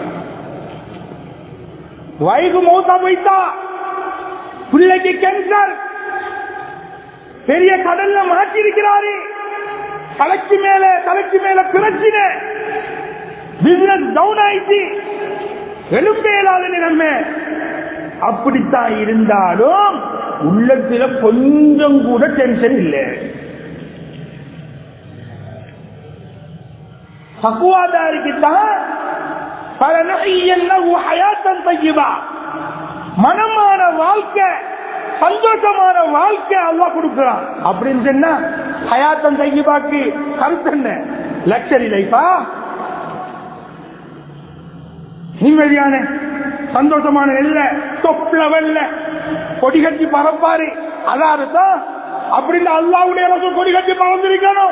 வயது மௌத்தா போய்த்தா பிள்ளைக்கு கேன்சர் பெரிய கடல்ல மாற்றிருக்கிறாரு தலைக்கு மேல தலைக்கு மேல பிரச்சனை பிசினஸ் டவுன் ஆயிடுச்சு எலும்பே இல்லாத நிலைமை அப்படித்தான் இருந்தாலும் உள்ளத்துல கொஞ்சம் கூட டென்ஷன் இல்லை தக்குவாதாரிக்கு தான் பல ஹயாத்தம் தையுவா மனமான வாழ்க்கை சந்தோஷமான வாழ்க்கை அல்லா கொடுக்கிறான் அப்படின்னு சொன்னா ஹயாத்தம் தையுபாக்கு கருத்து என்ன லக்ஸரி லைஃபா நிம்மதியான சந்தோஷமான இல்ல தொப் லெவல்ல கொடி கட்டி பறப்பாரு அதாவது அப்படின்னு அல்லாவுடைய ரசூல் கொடி கட்டி பறந்திருக்கணும்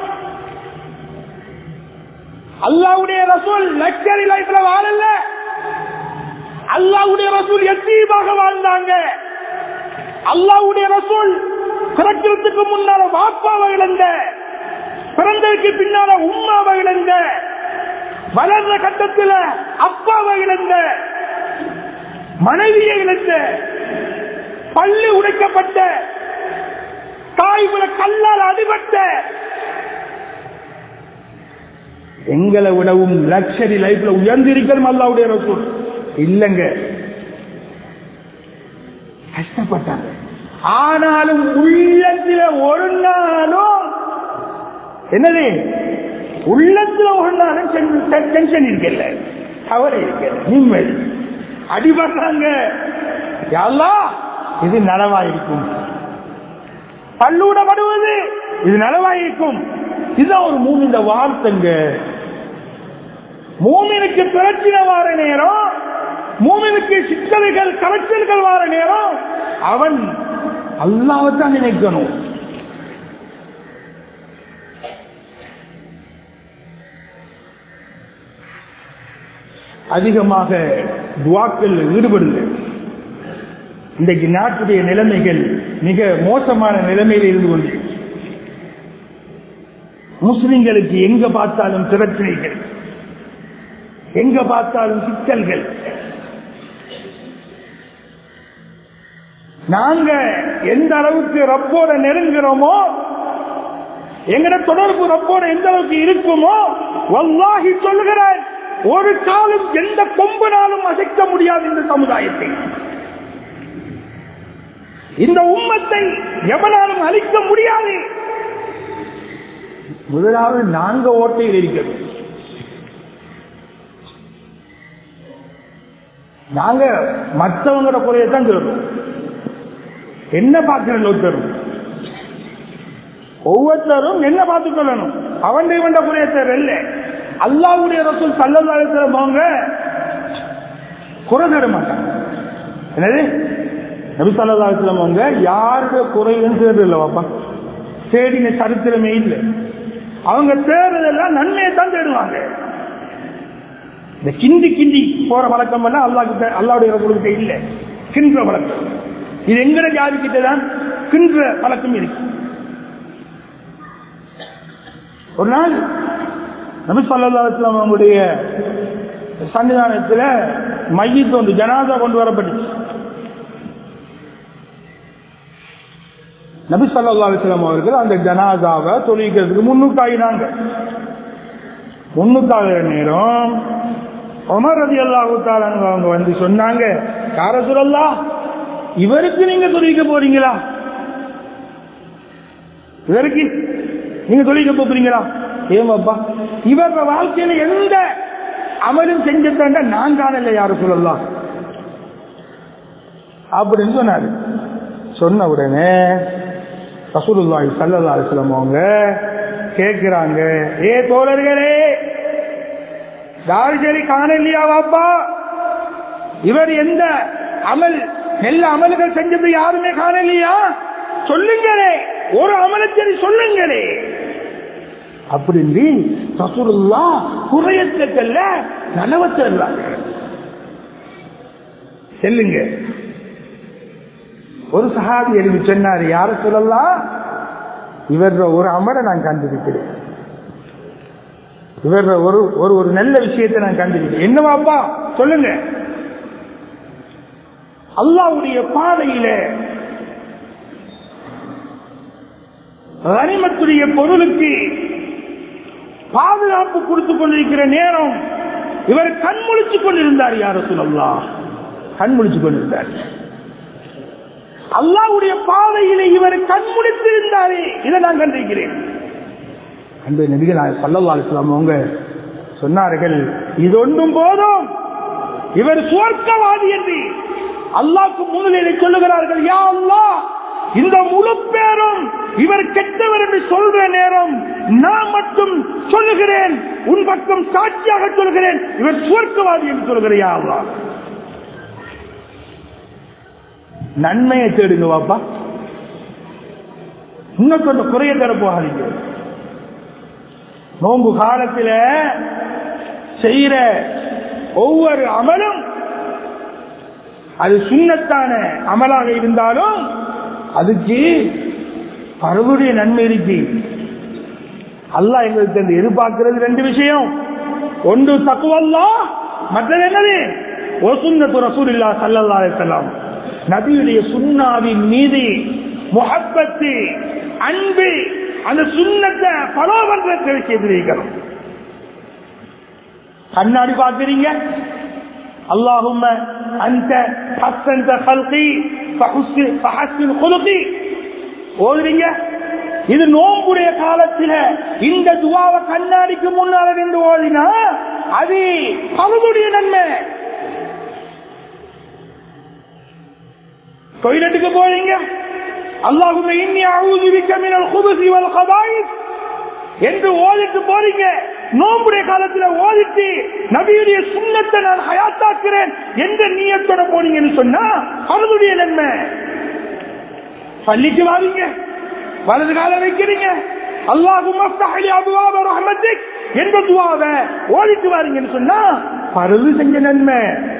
அல்லாவுடைய ரசூல் லக்ஸரி லைஃப்ல வாழல அல்லாவுடைய ரசூல் எத்தீமாக வாழ்ந்தாங்க அல்லாவுடைய ரசூல் பிறக்கிறதுக்கு முன்னால வாப்பாவை இழந்த பிறந்ததுக்கு பின்னால உம்மாவை இழந்த வளர்ற கட்டத்தில் அப்பாவை இழந்த மனைவியை இழந்த பள்ளி உடைக்கப்பட்ட தாய் விட கல்லால் அடிபட்ட எங்களை விடவும் லக்ஷரி லைஃப்ல உயர்ந்திருக்கணும் அல்லாவுடைய ரசூல் இல்லங்க கஷ்டப்பட்டாங்க ஆனாலும் உள்ளத்துல ஒரு நாளும் என்னது உள்ளத்துல ஒரு நாளும் டென்ஷன் இருக்கல கவலை இருக்கல நிம்மதி அடிபடுறாங்க எல்லாம் இது நலவாயிருக்கும் பல்லூடப்படுவது இது நலவாயிருக்கும் இதுதான் ஒரு மூணு இந்த வார்த்தைங்க மூமினுக்கு பிரச்சனை வார நேரம் மூமினுக்கு சிக்கல்கள் கலைச்சல்கள் வார நேரம் அவன் அல்லாவத்தான் நினைக்கணும் அதிகமாக துவாக்கள் ஈடுபடுங்க இன்றைக்கு நாட்டுடைய நிலைமைகள் மிக மோசமான நிலைமையில் இருந்து கொண்டு முஸ்லிம்களுக்கு எங்க பார்த்தாலும் பிரச்சனைகள் எங்க பார்த்தாலும் சிக்கல்கள் நாங்க எந்த அளவுக்கு ரப்போட நெருங்குறோமோ எங்கட தொடர்பு ரப்போட எந்த அளவுக்கு இருக்குமோ வல்லாகி சொல்லுகிறேன் ஒரு காலம் எந்த கொம்பனாலும் அசைக்க முடியாது இந்த சமுதாயத்தை இந்த உம்மத்தை எவனாலும் அழிக்க முடியாது முதலாவது நாங்க ஓட்டையில் இருக்கிறோம் நாங்க மற்றவங்களோட குறையத்தான் சொல்றோம் என்ன பார்க்கிறோம் ஒருத்தரும் ஒவ்வொருத்தரும் என்ன பார்த்துக் கொள்ளணும் அவன் இவன் குறையத்தர் இல்லை அல்லாவுடைய ரசூல் சல்லல்லாஹு போங்க குறை தர மாட்டாங்க என்னது நபி சல்லல்லாஹு அவங்க யாருடைய குறைன்னு தேடுறதில்ல பாப்பா தேடின சரித்திரமே இல்லை அவங்க தேடுறதெல்லாம் நன்மையை தான் தேடுவாங்க இந்த கிண்டி கிண்டி போற வழக்கம் எல்லாம் அல்லாஹ் அல்லாவுடைய ரசூலுக்கு இல்லை கின்ற வழக்கம் இது எங்கட ஜாதி கிட்ட தான் கின்ற பழக்கம் இருக்கு ஒரு நாள் நபி சொல்லலாம் அவங்களுடைய சன்னிதானத்தில் மையத்து வந்து ஜனாதா கொண்டு வரப்பட்டுச்சு நபி சொல்லா அலிஸ்லாம் அவர்கள் அந்த ஜனாதாவை தொழிக்கிறதுக்கு முன்னுக்காயினாங்க முன்னுக்காக நேரம் உமர் ரதி அல்லாஹூத்தால அவங்க வந்து சொன்னாங்க யார சொல்லலா இவருக்கு நீங்க தொழிக்க போறீங்களா இவருக்கு நீங்க தொழிக்க போறீங்களா ஏமாப்பா இவர வாழ்க்கையில எந்த அமலும் செஞ்சுட்டாண்ட நான் காணல யாரும் சொல்லலாம் அப்படின்னு சொன்னாரு சொன்ன உடனே ரசூலுல்லாஹி ஸல்லல்லாஹு அலைஹி வஸல்லம் அவங்க கேக்குறாங்க ஏ தோழர்களே தாரிஜரி காணலையா வாப்பா இவர் எந்த அமல் எல்லா அமல்கள் செஞ்சது யாருமே காணலையா சொல்லுங்களே ஒரு அமலச்சரி சொல்லுங்களே அப்படின்னு ரசூலுல்லா குறையத்தக்கல்ல நலவத்தர்றாங்க செல்லுங்க ஒரு சஹாபி எழுதி சொன்னார் யார சொல்லலாம் இவர் ஒரு அமரை நான் கண்டிருக்கிறேன் இவர் ஒரு ஒரு ஒரு நல்ல விஷயத்தை நான் கண்டிருக்கிறேன் என்னவாப்பா சொல்லுங்க அல்லாவுடைய பாதையில கனிமத்துடைய பொருளுக்கு பாதுகாப்பு கொடுத்துக் கொண்டிருக்கிற நேரம் இவர் கண் முழிச்சுக் கொண்டிருந்தார் யார சொல்லலாம் கண் முழிச்சுக் கொண்டிருந்தார் அல்லாவுடைய பாதையிலே இவர் கண் முடித்திருந்தாரே இதை நான் கண்டிருக்கிறேன் அன்பு நபிகள் சல்லல்லா அலிஸ்லாம் அவங்க சொன்னார்கள் இது ஒன்றும் போதும் இவர் சுவர்க்கவாதி என்று அல்லாக்கு முன்னிலை சொல்லுகிறார்கள் யா அல்லாஹ் இந்த முழு பேரும் இவர் கெட்டவர் என்று சொல்ற நேரம் நான் மட்டும் சொல்லுகிறேன் உன் பக்கம் சாட்சியாக சொல்கிறேன் இவர் சுவர்க்கவாதி என்று சொல்கிறேன் யா அல்லாஹ் நன்மையை தேடுங்க வாப்பா இன்னும் கொஞ்சம் குறைய தர போகாதீங்க நோன்பு காலத்தில் செய்யற ஒவ்வொரு அமலும் அது சுண்ணத்தான அமலாக இருந்தாலும் அதுக்கு பரவுடைய நன்மை இருக்கு அல்லாஹ் எங்களுக்கு அந்த எதிர்பார்க்கிறது ரெண்டு விஷயம் ஒன்று தக்குவல்லா மற்றது என்னது ஒசுன்னத்து ரசூல் இல்லா சல்லல்லா அலிசல்லாம் நபியுடைய சுண்ணாவின் மீது முகப்பத்து அன்பு அந்த சுண்ணத்தை பலோ பண்றதை செய்திருக்கணும் கண்ணாடி பார்க்கிறீங்க اللهم انت حسنت خلقي فحسن فحسن خلقي ஓதுறீங்க இது நோம்புடைய காலத்துல இந்த துவாவை கண்ணாடிக்கு முன்னால நின்று ஓதினா அது அவனுடைய நன்மை டொய்லெட்டுக்கு போறீங்க அல்லாஹுமே இன்னி அவுதுபிக்க மினல் குபுசி வல் கபாயிஸ் என்று ஓதிட்டு போறீங்க நோம்புடைய காலத்துல ஓதிட்டு நபியுடைய சுண்ணத்தை நான் ஹயாத்தாக்குறேன் என்ற நீயத்தோட போனீங்கன்னு சொன்னா அவனுடைய நன்மை பள்ளிக்கு வாரீங்க வலது கால வைக்கிறீங்க அல்லாஹும் என்ற துவாவை ஓதிட்டு வாரீங்கன்னு சொன்னா பருது செஞ்ச நன்மை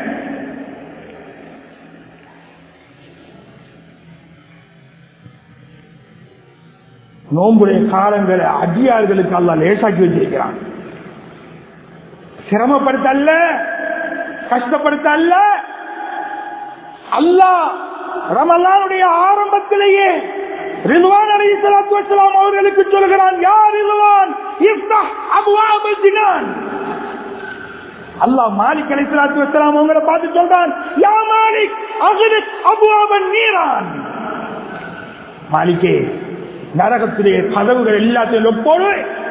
நோம்புடைய காலங்களை அடியார்களுக்கு அல்ல லேசாக்கி வச்சிருக்கிறான் சிரமப்படுத்த அல்ல கஷ்டப்படுத்த அல்ல அல்லா ரமலானுடைய ஆரம்பத்திலேயே ரிதுவான் அலி சலாத்து வசலாம் அவர்களுக்கு சொல்கிறான் யார் ரிதுவான் இஃப்தஹ் அபுவாப ஜினான் அல்லாஹ் மாலிக் அலி சலாத்து வசலாம் அவங்களை பார்த்து சொல்றான் யா மாலிக் அகுலிக் அபுவாபன் நீரான் மாலிக்கே நரகத்துடைய கதவுகள் எல்லாத்தையும் ஒப்போடு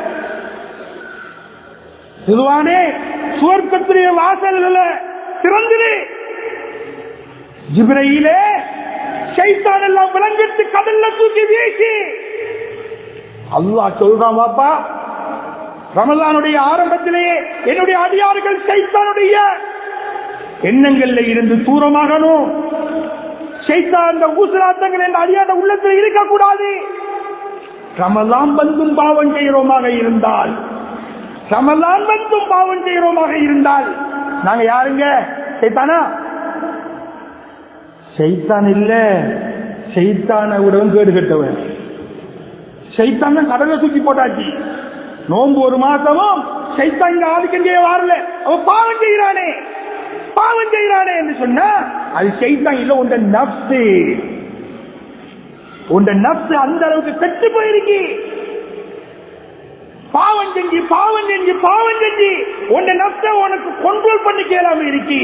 சிறுவானே சுவர்க்கத்துடைய வாசல்களை திறந்துடு ஜிப்ரையிலே சைத்தான் எல்லாம் விளங்கிட்டு கடல்ல தூக்கி வீசி அல்லாஹ் சொல்றான் பாப்பா ரமலானுடைய ஆரம்பத்திலேயே என்னுடைய அடியார்கள் சைத்தானுடைய எண்ணங்கள்ல இருந்து தூரமாகணும் சைத்தான் அந்த ஊசலாத்தங்கள் என்ற அடியாத உள்ளத்தில் இருக்கக்கூடாது ரமலான் வந்தும் பாவம் செய்கிறோமாக இருந்தால் ரமலான் வந்தும் பாவம் செய்கிறோமாக இருந்தால் நாங்க யாருங்க சைத்தானா சைத்தான் இல்ல சைத்தான விடவும் கேடு கட்டவன் சைத்தான் கடலை தூக்கி போட்டாச்சு நோன்பு ஒரு மாசமும் சைத்தான் இங்க ஆதிக்கங்கே வரல அவன் பாவம் செய்கிறானே பாவம் செய்கிறானே என்று சொன்னா அது சைத்தான் இல்ல உண்ட நப்சு உண்ட நப்சு அந்த அளவுக்கு கெட்டு போயிருக்கு பாவம் செஞ்சு பாவம் செஞ்சு பாவம் செஞ்சு உண்ட நப்ச உனக்கு கண்ட்ரோல் பண்ணி கேளாம இருக்கு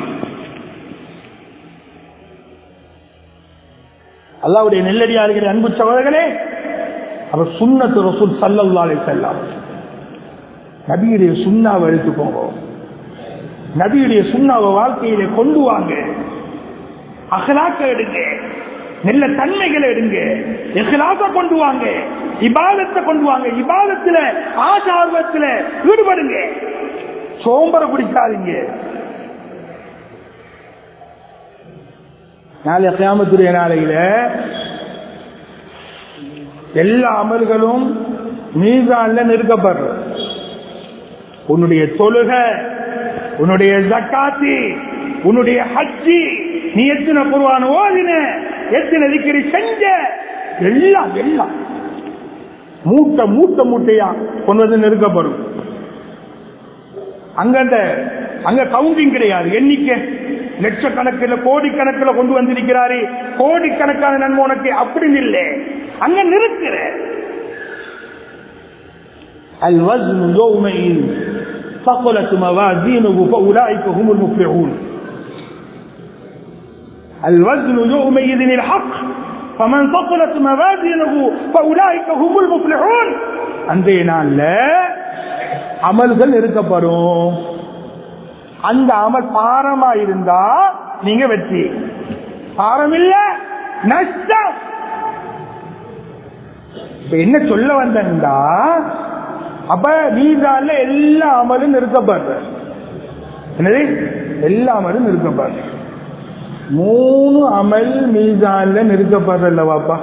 அல்லாவுடைய நெல்லடியாளுகிற அன்பு சகோதரர்களே அவர் சுண்ணத்து ரசூல் சல்லல்லாலே செல்லாம் நபியுடைய சுண்ணாவை எடுத்துக்கோங்க நபியுடைய சுண்ணாவை வாழ்க்கையில கொண்டு வாங்க அகலாக்க எடுங்க நல்ல தன்மைகளை எடுங்க எஹ்லாச கொண்டு வாங்க இபாதத்தை கொண்டு வாங்க இபாதத்துல ஆசார்வத்துல ஈடுபடுங்க சோம்பர பிடிக்காதீங்க நாளை கியாமத்துடைய நாளையில எல்லா அமல்களும் மீசான்ல நிறுக்கப்படுறது உன்னுடைய தொழுக உன்னுடைய ஜக்காத்தி உன்னுடைய ஹஜ்ஜி நீ எத்தனை குருவான ஓதின எத்தனை திக்கிரி செஞ்ச எல்லாம் எல்லாம் மூட்டை மூட்டை மூட்டையா கொண்டு வந்து நிறுக்கப்படும் அங்க அந்த அங்க கவுண்டிங் கிடையாது எண்ணிக்கை லட்சக்கணக்கில் கோடிக்கணக்கில் கொண்டு வந்திருக்கிறாரு கோடிக்கணக்கான நன்மை உனக்கு அப்படின்னு இல்லை அங்க நிறுக்கிற الوزن يومئذ ثقلت موازينه فأولئك هم المفلحون الوزن يومئذ الحق فمن ثقلت موازينه فأولئك هم المفلحون அன்றைய நாள்ல அமல்கள் இருக்கப்படும் அந்த அமல் பாரமா இருந்தா நீங்க வெற்றி பாரம் இல்ல நஷ்டம் இப்ப என்ன சொல்ல வந்தா அப்ப நீதான்ல எல்லா அமலும் நிறுத்தப்படுற என்னது எல்லா அமலும் நிறுத்தப்படுற மூணு அமல் மீதான்ல நிறுத்தப்படுறல்ல வாப்பா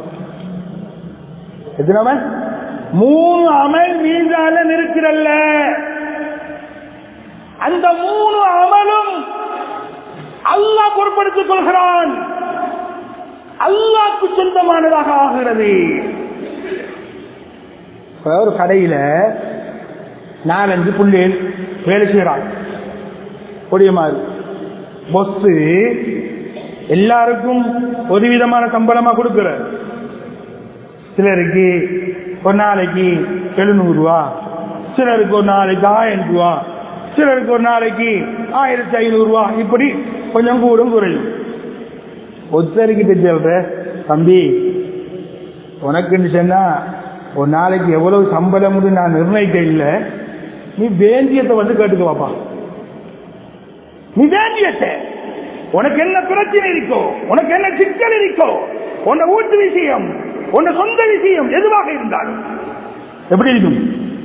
எத்தனை அமல் மூணு அமல் மீதான்ல நிறுக்கிறல்ல அந்த மூணு அமலும் அல்லாஹ் பொருட்படுத்திக் கொள்கிறான் அல்லாக்கு சொந்தமானதாக ஆகிறது இப்ப ஒரு கடையில நாலஞ்சு புள்ளிகள் வேலை செய்யறாங்க கொடிய மாதிரி பொஸ் எல்லாருக்கும் ஒரு விதமான சம்பளமா கொடுக்கிற சிலருக்கு ஒரு நாளைக்கு எழுநூறு ரூபா சிலருக்கு ஒரு நாளைக்கு ஆயிரம் ரூபா சிலருக்கு ஒரு நாளைக்கு ஆயிரத்தி ஐநூறு ரூபா இப்படி கொஞ்சம் கூடும் குறையும் ஒருத்தருக்கிட்ட சொல்ற தம்பி உனக்குன்னு சொன்னா ஒரு நாளைக்கு எவ்வளவு சம்பளம் நான் நிர்ணயிக்க இல்லை நீ வேந்தியத்தை வந்து கேட்டுக்க வாப்பா நீ வேண்டியத்தை உனக்கு என்ன பிரச்சனை இருக்கோ உனக்கு என்ன சிக்கல் இருக்கோ உன்னை வீட்டு விஷயம் உன்னை சொந்த விஷயம் எதுவாக இருந்தாலும் எப்படி இருக்கும்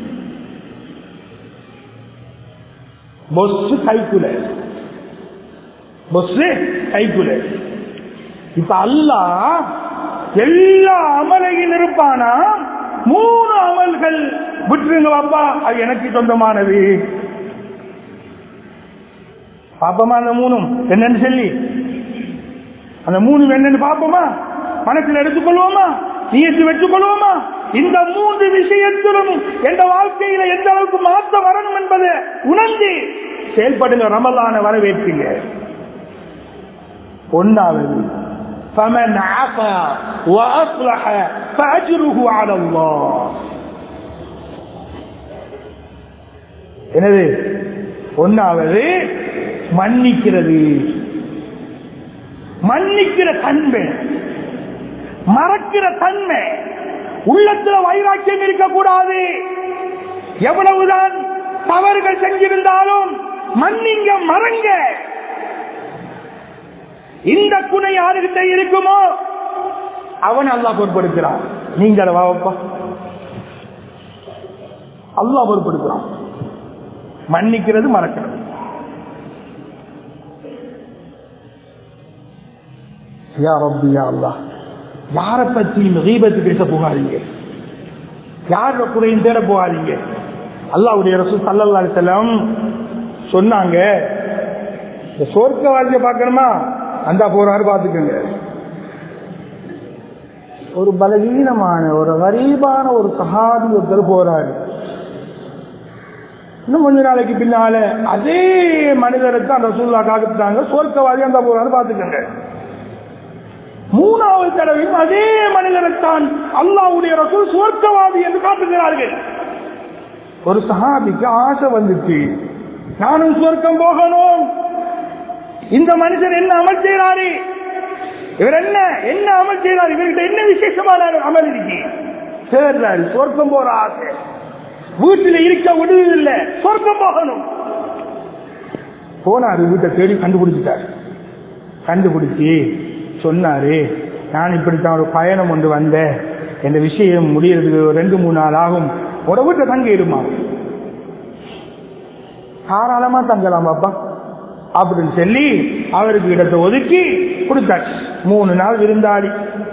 பொஸ் கைக்குல பொஸ் கைக்குல இப்ப அல்லா எல்லா அமலையும் இருப்பானா மூணு அமல்கள் விட்டுருங்க பாப்பா அது எனக்கு சொந்தமானது பாப்போமா அந்த மூணும் என்னன்னு சொல்லி அந்த மூணு என்னன்னு பாப்போமா மனசில் எடுத்துக்கொள்வோமா நீயத்து வச்சுக்கொள்வோமா இந்த மூன்று விஷயத்திலும் எந்த வாழ்க்கையில எந்த அளவுக்கு மாற்றம் வரணும் என்பதை உணர்ந்து செயல்படுங்க ரமலான வரவேற்பீங்க ஒன்னாவது فمن عفا وأصلح فأجره على الله எனவே ஒன்னாவது மன்னிக்கிறது மன்னிக்கிற தன்மை மறக்கிற தன்மை உள்ளத்துல வைராக்கியம் இருக்கக்கூடாது எவ்வளவுதான் தவறுகள் செஞ்சிருந்தாலும் மன்னிங்க மறங்க இந்த குணை யாருகிட்ட இருக்குமோ அவன் அல்லாஹ் பொறுப்படுத்துறான் நீங்க அதை வாப்பா அல்லாஹ் பொறுப்படுத்துறான் மன்னிக்கிறது மறக்கிறது யா ரப்பி யா அல்லாஹ் யாரை பற்றியும் கீபத்து பேச போகாதீங்க யாரோட குறையும் தேட போகாதீங்க அல்லாவுடைய ரசூ சல்லல்லா செல்லம் சொன்னாங்க இந்த சொர்க்க வாழ்க்கைய பார்க்கணுமா அந்த போறாரு பார்த்துக்கோங்க ஒரு பலவீனமான ஒரு கரீபான ஒரு சகாதி ஒருத்தர் போறாரு இன்னும் கொஞ்ச நாளைக்கு பின்னால அதே மனிதருக்கு அந்த சூழ்நிலை காக்குறாங்க சொர்க்கவாதி அந்த போறாரு பார்த்துக்கோங்க மூணாவது தடவையும் அதே மனிதரைத்தான் அல்லாவுடைய ரசூல் சுவர்க்கவாதி என்று காட்டுகிறார்கள் ஒரு சஹாபிக்கு ஆசை வந்துச்சு நானும் சுவர்க்கம் போகணும் இந்த மனுஷன் என்ன அமல் செய்யறாரு இவர் என்ன என்ன அமல் செய்யறாரு இவர்கிட்ட என்ன விசேஷமான அமல் இருக்கு சேர்றாரு சொர்க்கம் போற ஆசை வீட்டில் இருக்க விடுவதில்லை சொர்க்கம் போகணும் போனாரு வீட்டை தேடி கண்டுபிடிச்சிட்டாரு கண்டுபிடிச்சி சொன்னாரு நான் இப்படித்தான் ஒரு பயணம் கொண்டு வந்தேன் இந்த விஷயம் முடியறதுக்கு ஒரு ரெண்டு மூணு நாள் ஆகும் ஒரு வீட்டை தங்கிடுமா தாராளமா தங்கலாம் பாப்பா அப்படின்னு சொல்லி அவருக்கு இடத்தை ஒதுக்கி கொடுத்தாச்சு மூணு நாள் விருந்தாளி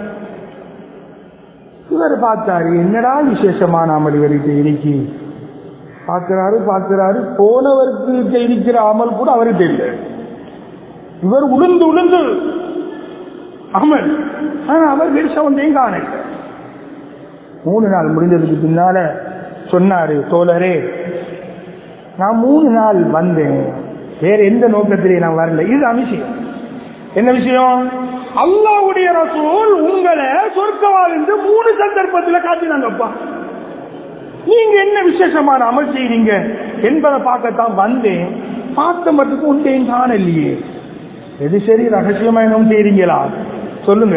இவர் பார்த்தாரு என்னடா விசேஷமான அமல் இவருக்கு இன்னைக்கு பார்க்கிறாரு பார்க்கிறாரு போனவருக்கு இருக்கிற அமல் கூட அவருக்கு இல்லை இவர் உளுந்து உளுந்து அமல் ஆனா அவர் பெருசா ஒன்றையும் காணல மூணு நாள் முடிந்ததுக்கு பின்னால சொன்னாரு தோழரே நான் மூணு நாள் வந்தேன் வேற எந்த நோக்கத்திலே நான் வரல இது விஷயம் என்ன விஷயம் அல்லாவுடைய ரசூல் உங்களை சொர்க்கவாழ்ந்து மூணு சந்தர்ப்பத்தில் காட்டினாங்கப்பா நீங்க என்ன விசேஷமான அமல் செய்றீங்க என்பதை பார்க்கத்தான் வந்தேன் பார்த்த மட்டும் உண்டேன் காணலையே எது சரி ரகசியமா என்ன செய்றீங்களா சொல்லுங்க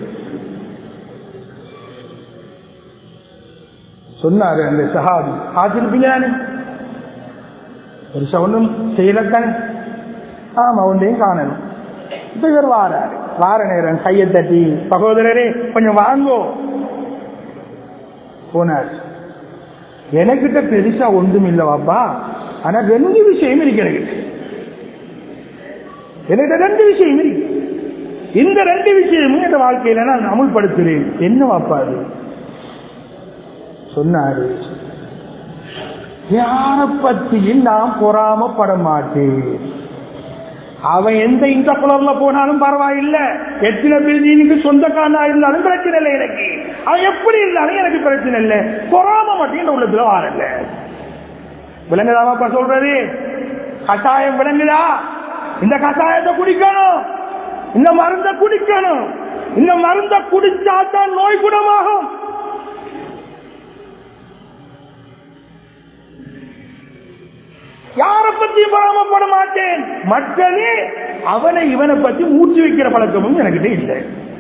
சொன்னாரு அந்த சஹாபி பார்த்திருப்பீங்க நானு ஒரு சவுண்டும் செய்யலத்தானே ஆமா ஒன்றையும் காணணும் இப்ப இவர் வாராரு வார நேரம் கையை தட்டி சகோதரரே கொஞ்சம் வாங்கோ போனார் எனக்கிட்ட பெருசா ஒன்றும் இல்லை வாப்பா ஆனா ரெண்டு விஷயம் இருக்கு எனக்கு எனக்கு ரெண்டு விஷயம் இருக்கு இந்த ரெண்டு விஷயமும் என் வாழ்க்கையில நான் அமுல்படுத்துறேன் என்ன வாப்பா அது சொன்னாரு யார பத்தியும் நான் பொறாமப்பட மாட்டேன் அவன் எந்த இந்த குளர்ல போனாலும் பரவாயில்ல எத்தனை பிரிஞ்சீனுக்கு சொந்தக்காரனா இருந்தாலும் பிரச்சனை இல்லை எனக்கு அவன் எப்படி இருந்தாலும் எனக்கு பிரச்சனை இல்லை பொறாம மட்டும் இந்த உள்ளத்துல வாரல விளங்குதாவாப்பா சொல்றது கட்டாயம் விளங்குதா இந்த கட்டாயத்தை குடிக்கணும் இந்த மருந்த குடிக்கணும் இந்த மருந்த குடிச்சாதான் நோய் குணமாகும் யாரை பத்தியும் பராமப்பட மாட்டேன் மற்றனே அவனை இவனை பத்தி மூச்சு வைக்கிற பழக்கமும் எனக்கிட்ட இல்லை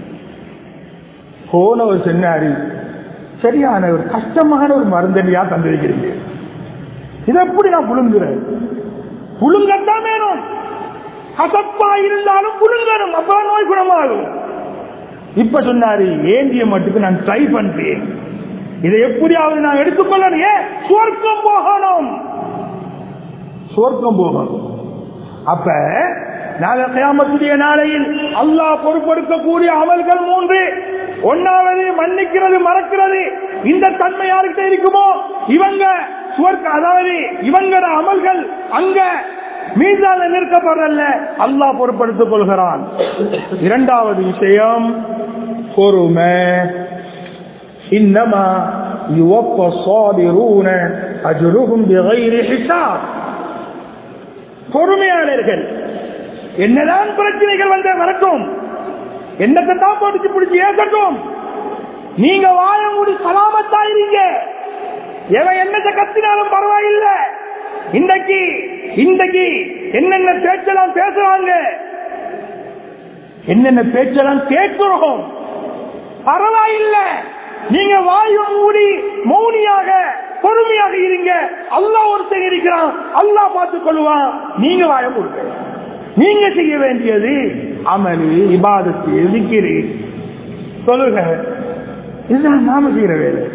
போனவர் சொன்னாரு சரியான ஒரு கஷ்டமான ஒரு மருந்தனியா தந்திருக்கிறீங்க இதை எப்படி நான் புழுங்குறேன் புழுங்கத்தான் வேணும் கசப்பா இருந்தாலும் புழுங்கணும் அப்ப நோய் குணமாகும் இப்ப சொன்னாரு ஏந்திய மட்டுக்கு நான் ட்ரை பண்றேன் இதை எப்படியாவது நான் எடுத்துக்கொள்ளணும் ஏன் சுவர்க்கம் போகணும் சுவர்க்கம் போகணும் அப்ப நாளை கியாமத்துடைய நாளையில் அல்லாஹ் பொறுப்பெடுக்கக்கூடிய அமல்கள் மூன்று ஒன்னாவது மன்னிக்கிறது மறக்கிறது இந்த தன்மை யாருக்கிட்ட இருக்குமோ இவங்க சுவர்க்க அதாவது இவங்கட அமல்கள் அங்க மீதான நிற்கப்படல அல்லாஹ் பொறுப்படுத்திக் கொள்கிறான் இரண்டாவது விஷயம் பொறுமை இன்னமா يوفى الصابرون أجرهم بغير حساب பொறுமையாளர்கள் என்னதான் பிரச்சனைகள் வந்து வரட்டும் என்னத்தை தான் போட்டு பிடிச்சி ஏசட்டும் நீங்க வாழ முடி சலாமத்தா இருங்க எவன் என்னத்தை கத்தினாலும் பரவாயில்லை இன்றைக்கு இன்றைக்கு என்னென்ன பேச்செல்லாம் பேசுறாங்க என்னென்ன பேச்செல்லாம் கேட்கிறோம் பரவாயில்லை நீங்க வாயு மூடி மௌனியாக பொறுமையாக இருங்க அல்லாஹ் ஒருத்தன் இருக்கிறான் அல்லாஹ் பார்த்துக் கொள்வான் நீங்க வாய கொடுங்க நீங்க செய்ய வேண்டியது அமலு இபாதத்து விக்கிரி சொல்லுங்க இதுதான் நாம செய்யற வேலை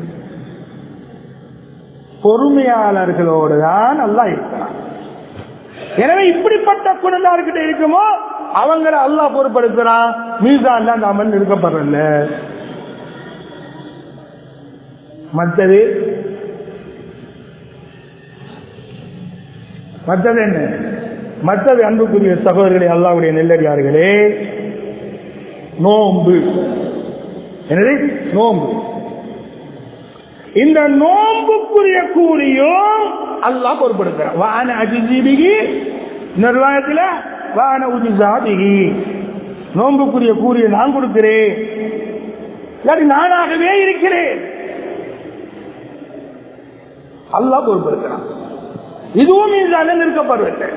பொறுமையாளர்களோடு தான் அல்லாஹ் இருக்கிறான் எனவே இப்படிப்பட்ட குழந்தார்கிட்ட இருக்குமோ அவங்கள அல்லாஹ் பொறுப்படுத்துறான் மீசான் தான் அமல் இருக்கப்படல மற்றது மற்றது என்ன மற்றது அன்புக்குரிய சகோதரர்களே அல்லாவுடைய நெல்லடியார்களே நோம்பு என்னது நோம்பு இந்த நோம்புக்குரிய கூலியும் அல்லாஹ் பொறுப்படுத்துறான் வான அஜிஜிபிகி நிர்வாகத்தில் வான உஜிசாபிகி நோம்புக்குரிய கூலியை நான் கொடுக்கிறேன் இல்லாட்டி நானாகவே இருக்கிறேன் அல்லாஹ் பொறுப்படுத்துறான் இதுவும் மீதான நிற்கப்படுவதில்லை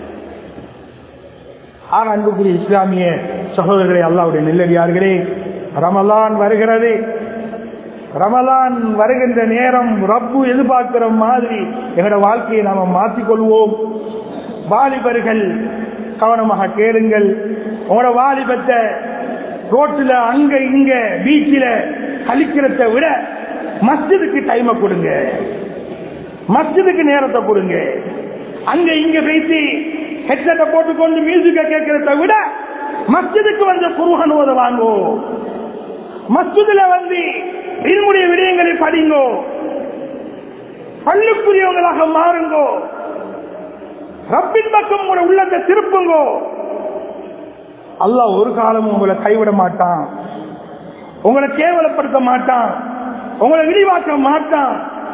ஆக அன்புக்குரிய இஸ்லாமிய சகோதரர்களே அல்லாவுடைய நெல்லடியார்களே ரமலான் வருகிறது ரமலான் வருகின்ற நேரம் ரப்பு எதிர்பார்க்கிற மாதிரி எங்களோட வாழ்க்கையை நாம மாற்றிக்கொள்வோம் வாலிபர்கள் கவனமாக கேளுங்கள் உங்களோட வாலிபத்தை ரோட்டில் அங்க இங்க பீச்சில் கழிக்கிறத விட மஸ்ஜிதுக்கு டைமை கொடுங்க மஸ்ஜிதுக்கு நேரத்தை கொடுங்க அங்க இங்க பேசி ஹெட்செட்டை போட்டுக்கொண்டு மியூசிக்க கேட்கறத விட மஸ்ஜிதுக்கு வந்து குருஹன் ஓத வாங்கோ மஸ்ஜிதுல வந்து என்னுடைய விடயங்களை படிங்கோ பள்ளுக்குரியவங்களாக மாறுங்கோ ரப்பின் பக்கம் உங்களோட உள்ளத்தை திருப்புங்கோ அல்லாஹ் ஒரு காலமும் உங்களை கைவிட மாட்டான் உங்களை கேவலப்படுத்த மாட்டான் உங்களை விரிவாக்க மாட்டான்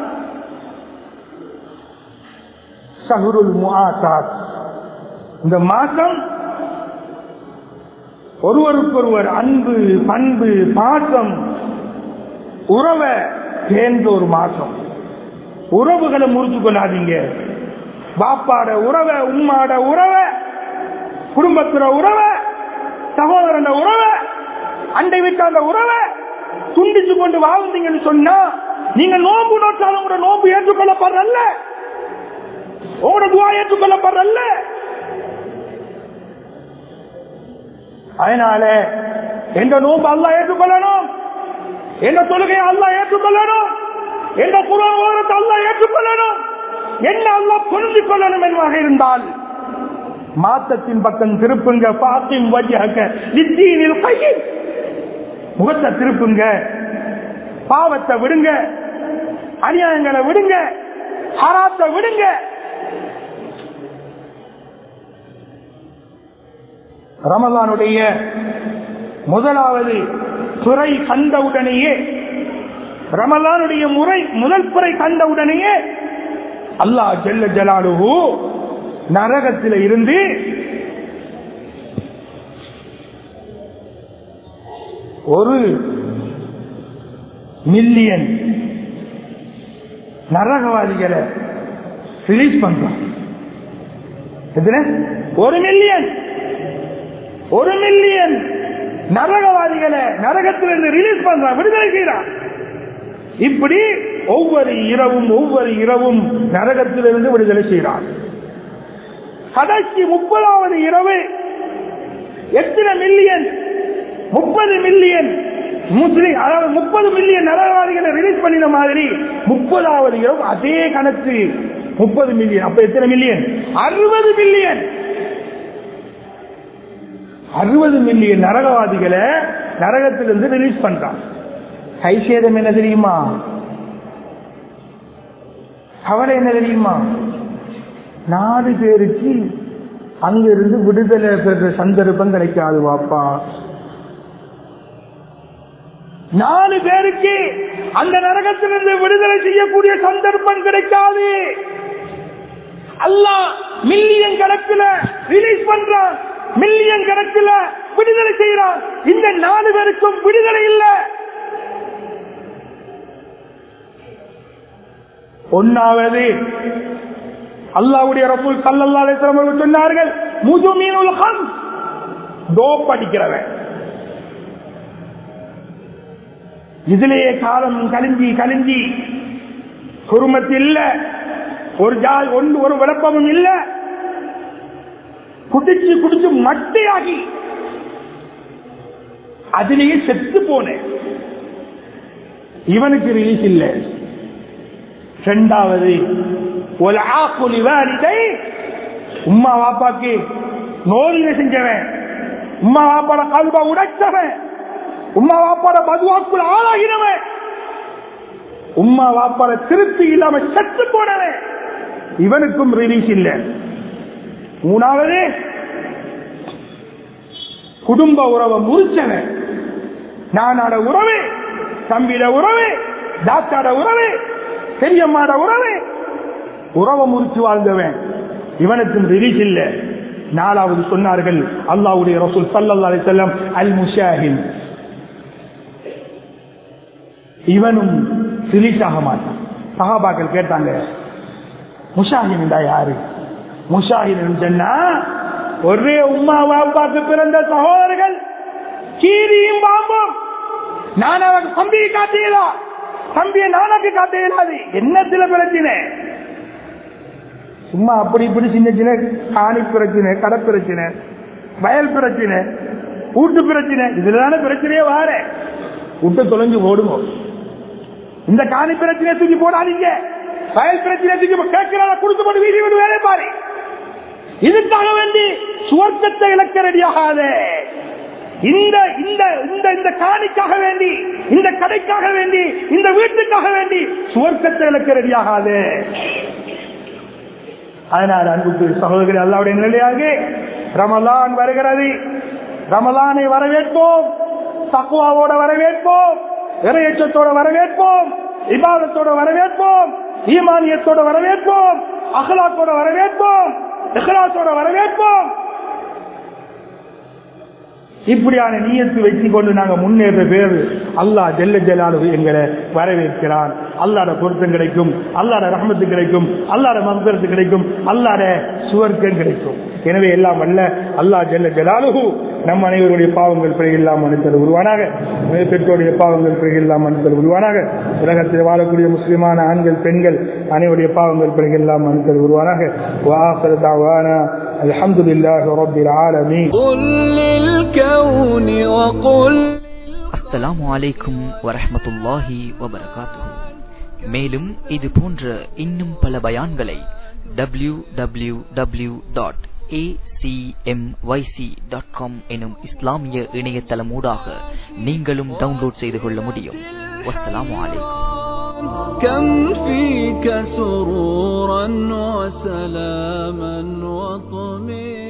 ஷஹருல் முஆத்தாத் இந்த மாசம் ஒருவருக்கொருவர் அன்பு பண்பு பாசம் உறவை சேர்ந்த ஒரு மாசம் உறவுகளை முறிச்சு கொள்ளாதீங்க பாப்பாட உறவை உம்மாட உறவை குடும்பத்துல உறவை சகோதரன உறவை அண்டை விட்டாந்த உறவை துண்டிச்சு கொண்டு வாழ்ந்தீங்கன்னு சொன்னா நீங்க நோம்பு நோட்டாலும் உங்களோட நோம்பு ஏற்றுக்கொள்ளப்படுறல்ல உங்களோட துவா ஏற்றுக்கொள்ளப்படுறல்ல அதனால எந்த நோம்பு அல்லா ஏற்றுக்கொள்ளணும் எந்த தொழுகையை அல்லா ஏற்றுக்கொள்ளணும் எந்த குரான் ஓரத்தை அல்லா ஏற்றுக்கொள்ளணும் என்ன அல்லா புரிந்து கொள்ளணும் என்பதாக இருந்தால் மாத்தத்தின் பக்கம் திருப்புங்க பாத்தின் வஜ்ஜக நித்தீனில் கையில் முகத்தை திருப்புங்க பாவத்தை விடுங்க அநியாயங்களை விடுங்க ஹராத்தை விடுங்க ரமலானுடைய முதலாவது துறை கண்டவுடனேயே ரமலானுடைய முறை முதல் துறை கண்டவுடனேயே அல்லாஹ் ஜெல்ல ஜலாலுஹு நரகத்தில் இருந்து ஒரு மில்லியன் நரகவாதிகளை ரிலீஸ் பண்றான் எத்தனை? ஒரு மில்லியன் ஒரு மில்லியன் நரகவாதிகளை நரகத்திலிருந்து ரிலீஸ் பண்றான் விடுதலை செய்யறான் இப்படி ஒவ்வொரு இரவும் ஒவ்வொரு இரவும் நரகத்திலிருந்து விடுதலை செய்கிறான் கடைசி முப்பதாவது இரவு எத்தனை மில்லியன் முப்பது மில்லியன் முஸ்லிம் அதாவது முப்பது மில்லியன் நரகவாதிகளை ரிலீஸ் பண்ணின மாதிரி முப்பதாவது இரவு அதே கணக்கு முப்பது மில்லியன் அப்ப எத்தனை மில்லியன் அறுபது மில்லியன் அறுபது மில்லியன் நரகவாதிகளை நரகத்திலிருந்து ரிலீஸ் பண்றான் கை சேதம் என்ன தெரியுமா கவலை என்ன தெரியுமா நாலு பேருக்கு அங்கிருந்து விடுதலை பெற்ற சந்தர்ப்பம் கிடைக்காது வாப்பா நாலு பேருக்கு அந்த நரகத்திலிருந்து விடுதலை செய்யக்கூடிய சந்தர்ப்பம் கிடைக்காது அல்லாஹ் மில்லியன் கணக்கில் ரிலீஸ் பண்றான் மில்லியன் கணக்கில் விடுதலை செய்யறான் இந்த நாலு பேருக்கும் விடுதலை இல்லை ஒன்னாவது அல்லாவுடைய ரசூல் சல்லல்லா அலிஸ்லாம் அவர்கள் சொன்னார்கள் முதுமீனுல் ஹம் டோப் அடிக்கிறவன் இதுலயே காலம் கலிஞ்சி கலிஞ்சி குருமத்து இல்ல ஒரு ஜா ஒன்று ஒரு விளப்பமும் இல்ல குடிச்சு குடிச்சு மட்டையாகி அதிலேயே செத்து போனேன் இவனுக்கு ரிலீஸ் இல்லை இரண்டாவது ஒரு ஆக்குலி வாரிதை உம்மா வாப்பாக்கு நோரில செஞ்சவன் உம்மா வாப்பாட கல்வா உடைச்சவன் உம்மா வாப்பாட மதுவாக்குள் ஆளாகினவன் உம்மா வாப்பாட திருப்தி இல்லாம செத்து போனவன் இவனுக்கும் ரிலீஸ் இல்லை மூணாவது குடும்ப உறவை முறிச்சவன் நானாட உறவு தம்பிட உறவு தாத்தாட உறவு பெரியம்மாட உறவு உறவை முறிச்சு வாழ்ந்தவன் இவனுக்கும் ரிலீஸ் இல்ல நாலாவது சொன்னார்கள் அல்லாவுடைய ரசூல் சல்லல்லா அலைஹி வஸல்லம் அல் முஷாஹின் இவனும் ரிலீஸ் ஆக மாட்டான் சஹாபாக்கள் கேட்டாங்க முஷாஹின் யாரு முஷாஹின் சொன்னா ஒரே உமா வாப்பாக்கு பிறந்த சகோதரர்கள் கீரியும் பாம்பும் நான் அவன் தம்பியை காட்டியதா தம்பியை நானுக்கு காட்ட இயலாது என்னத்துல பிரச்சனை சும்மா அப்படி இப்படி சின்ன சின்ன காணி பிரச்சனை கடை பிரச்சனை வயல் பிரச்சனை வீட்டு பிரச்சனை இதுலதான பிரச்சனையே வார விட்டு தொலைஞ்சு ஓடுங்க இந்த காணி பிரச்சனையை தூக்கி போடாதீங்க வயல் பிரச்சனை தூக்கி கேட்கிறார கொடுத்து போட்டு வீதி விட்டு வேலை பாரு இதுக்காக வேண்டி சுவர்க்கத்தை இழக்க ரெடியாகாத இந்த இந்த இந்த இந்த காணிக்காக வேண்டி இந்த கடைக்காக வேண்டி இந்த வீட்டுக்காக வேண்டி சுவர்க்கத்தை இழக்க ரெடியாகாது அதனால் அன்புக்கு சகோதரி அல்லாவுடைய நிலையாக ரமலான் வருகிறது ரமலானை வரவேற்போம் தக்குவாவோட வரவேற்போம் இறையச்சத்தோட வரவேற்போம் இபாதத்தோட வரவேற்போம் ஈமானியத்தோட வரவேற்போம் அகலாத்தோட வரவேற்போம் இஹ்லாஸோட வரவேற்போம் இப்படியான நீயத்து வச்சு கொண்டு நாங்க முன்னேற பேர் அல்லாஹ் ஜெல்ல ஜலாலு எங்களை வரவேற்கிறான் அல்லாட பொருத்தம் கிடைக்கும் அல்லாட ரஹமத்து கிடைக்கும் அல்லாட மந்திரத்து கிடைக்கும் அல்லாட சுவர்க்கம் கிடைக்கும் எனவே எல்லாம் அல்ல அல்லாஹ் ஜெல்ல ஜலாலுகு நம் அனைவருடைய பாவங்கள் பிறகு இல்லாம மனிதர் உருவானாக பெற்றோருடைய பாவங்கள் பிறகு இல்லாம மனிதர் உருவானாக உலகத்தில் வாழக்கூடிய முஸ்லிமான ஆண்கள் பெண்கள் அனைவருடைய பாவங்கள் பிறகு இல்லாம மனிதர் உருவானாக வாசல் தாவானா الحمد لله رب العالمين قل للكون وقل அஸ்ஸலாமு அலைக்கும் வரஹ்மத்துல்லாஹி வபரகாத்துஹு மேலும் இது போன்ற இன்னும் பல பயான்களை W W W dot dot com எனும் இஸ்லாமிய இணையதளமூடாக நீங்களும் டவுன்லோட் செய்து கொள்ள முடியும் வஸ்ஸலாமு அலைக்கும் كم فيك سرورا وسلاما وطمئنا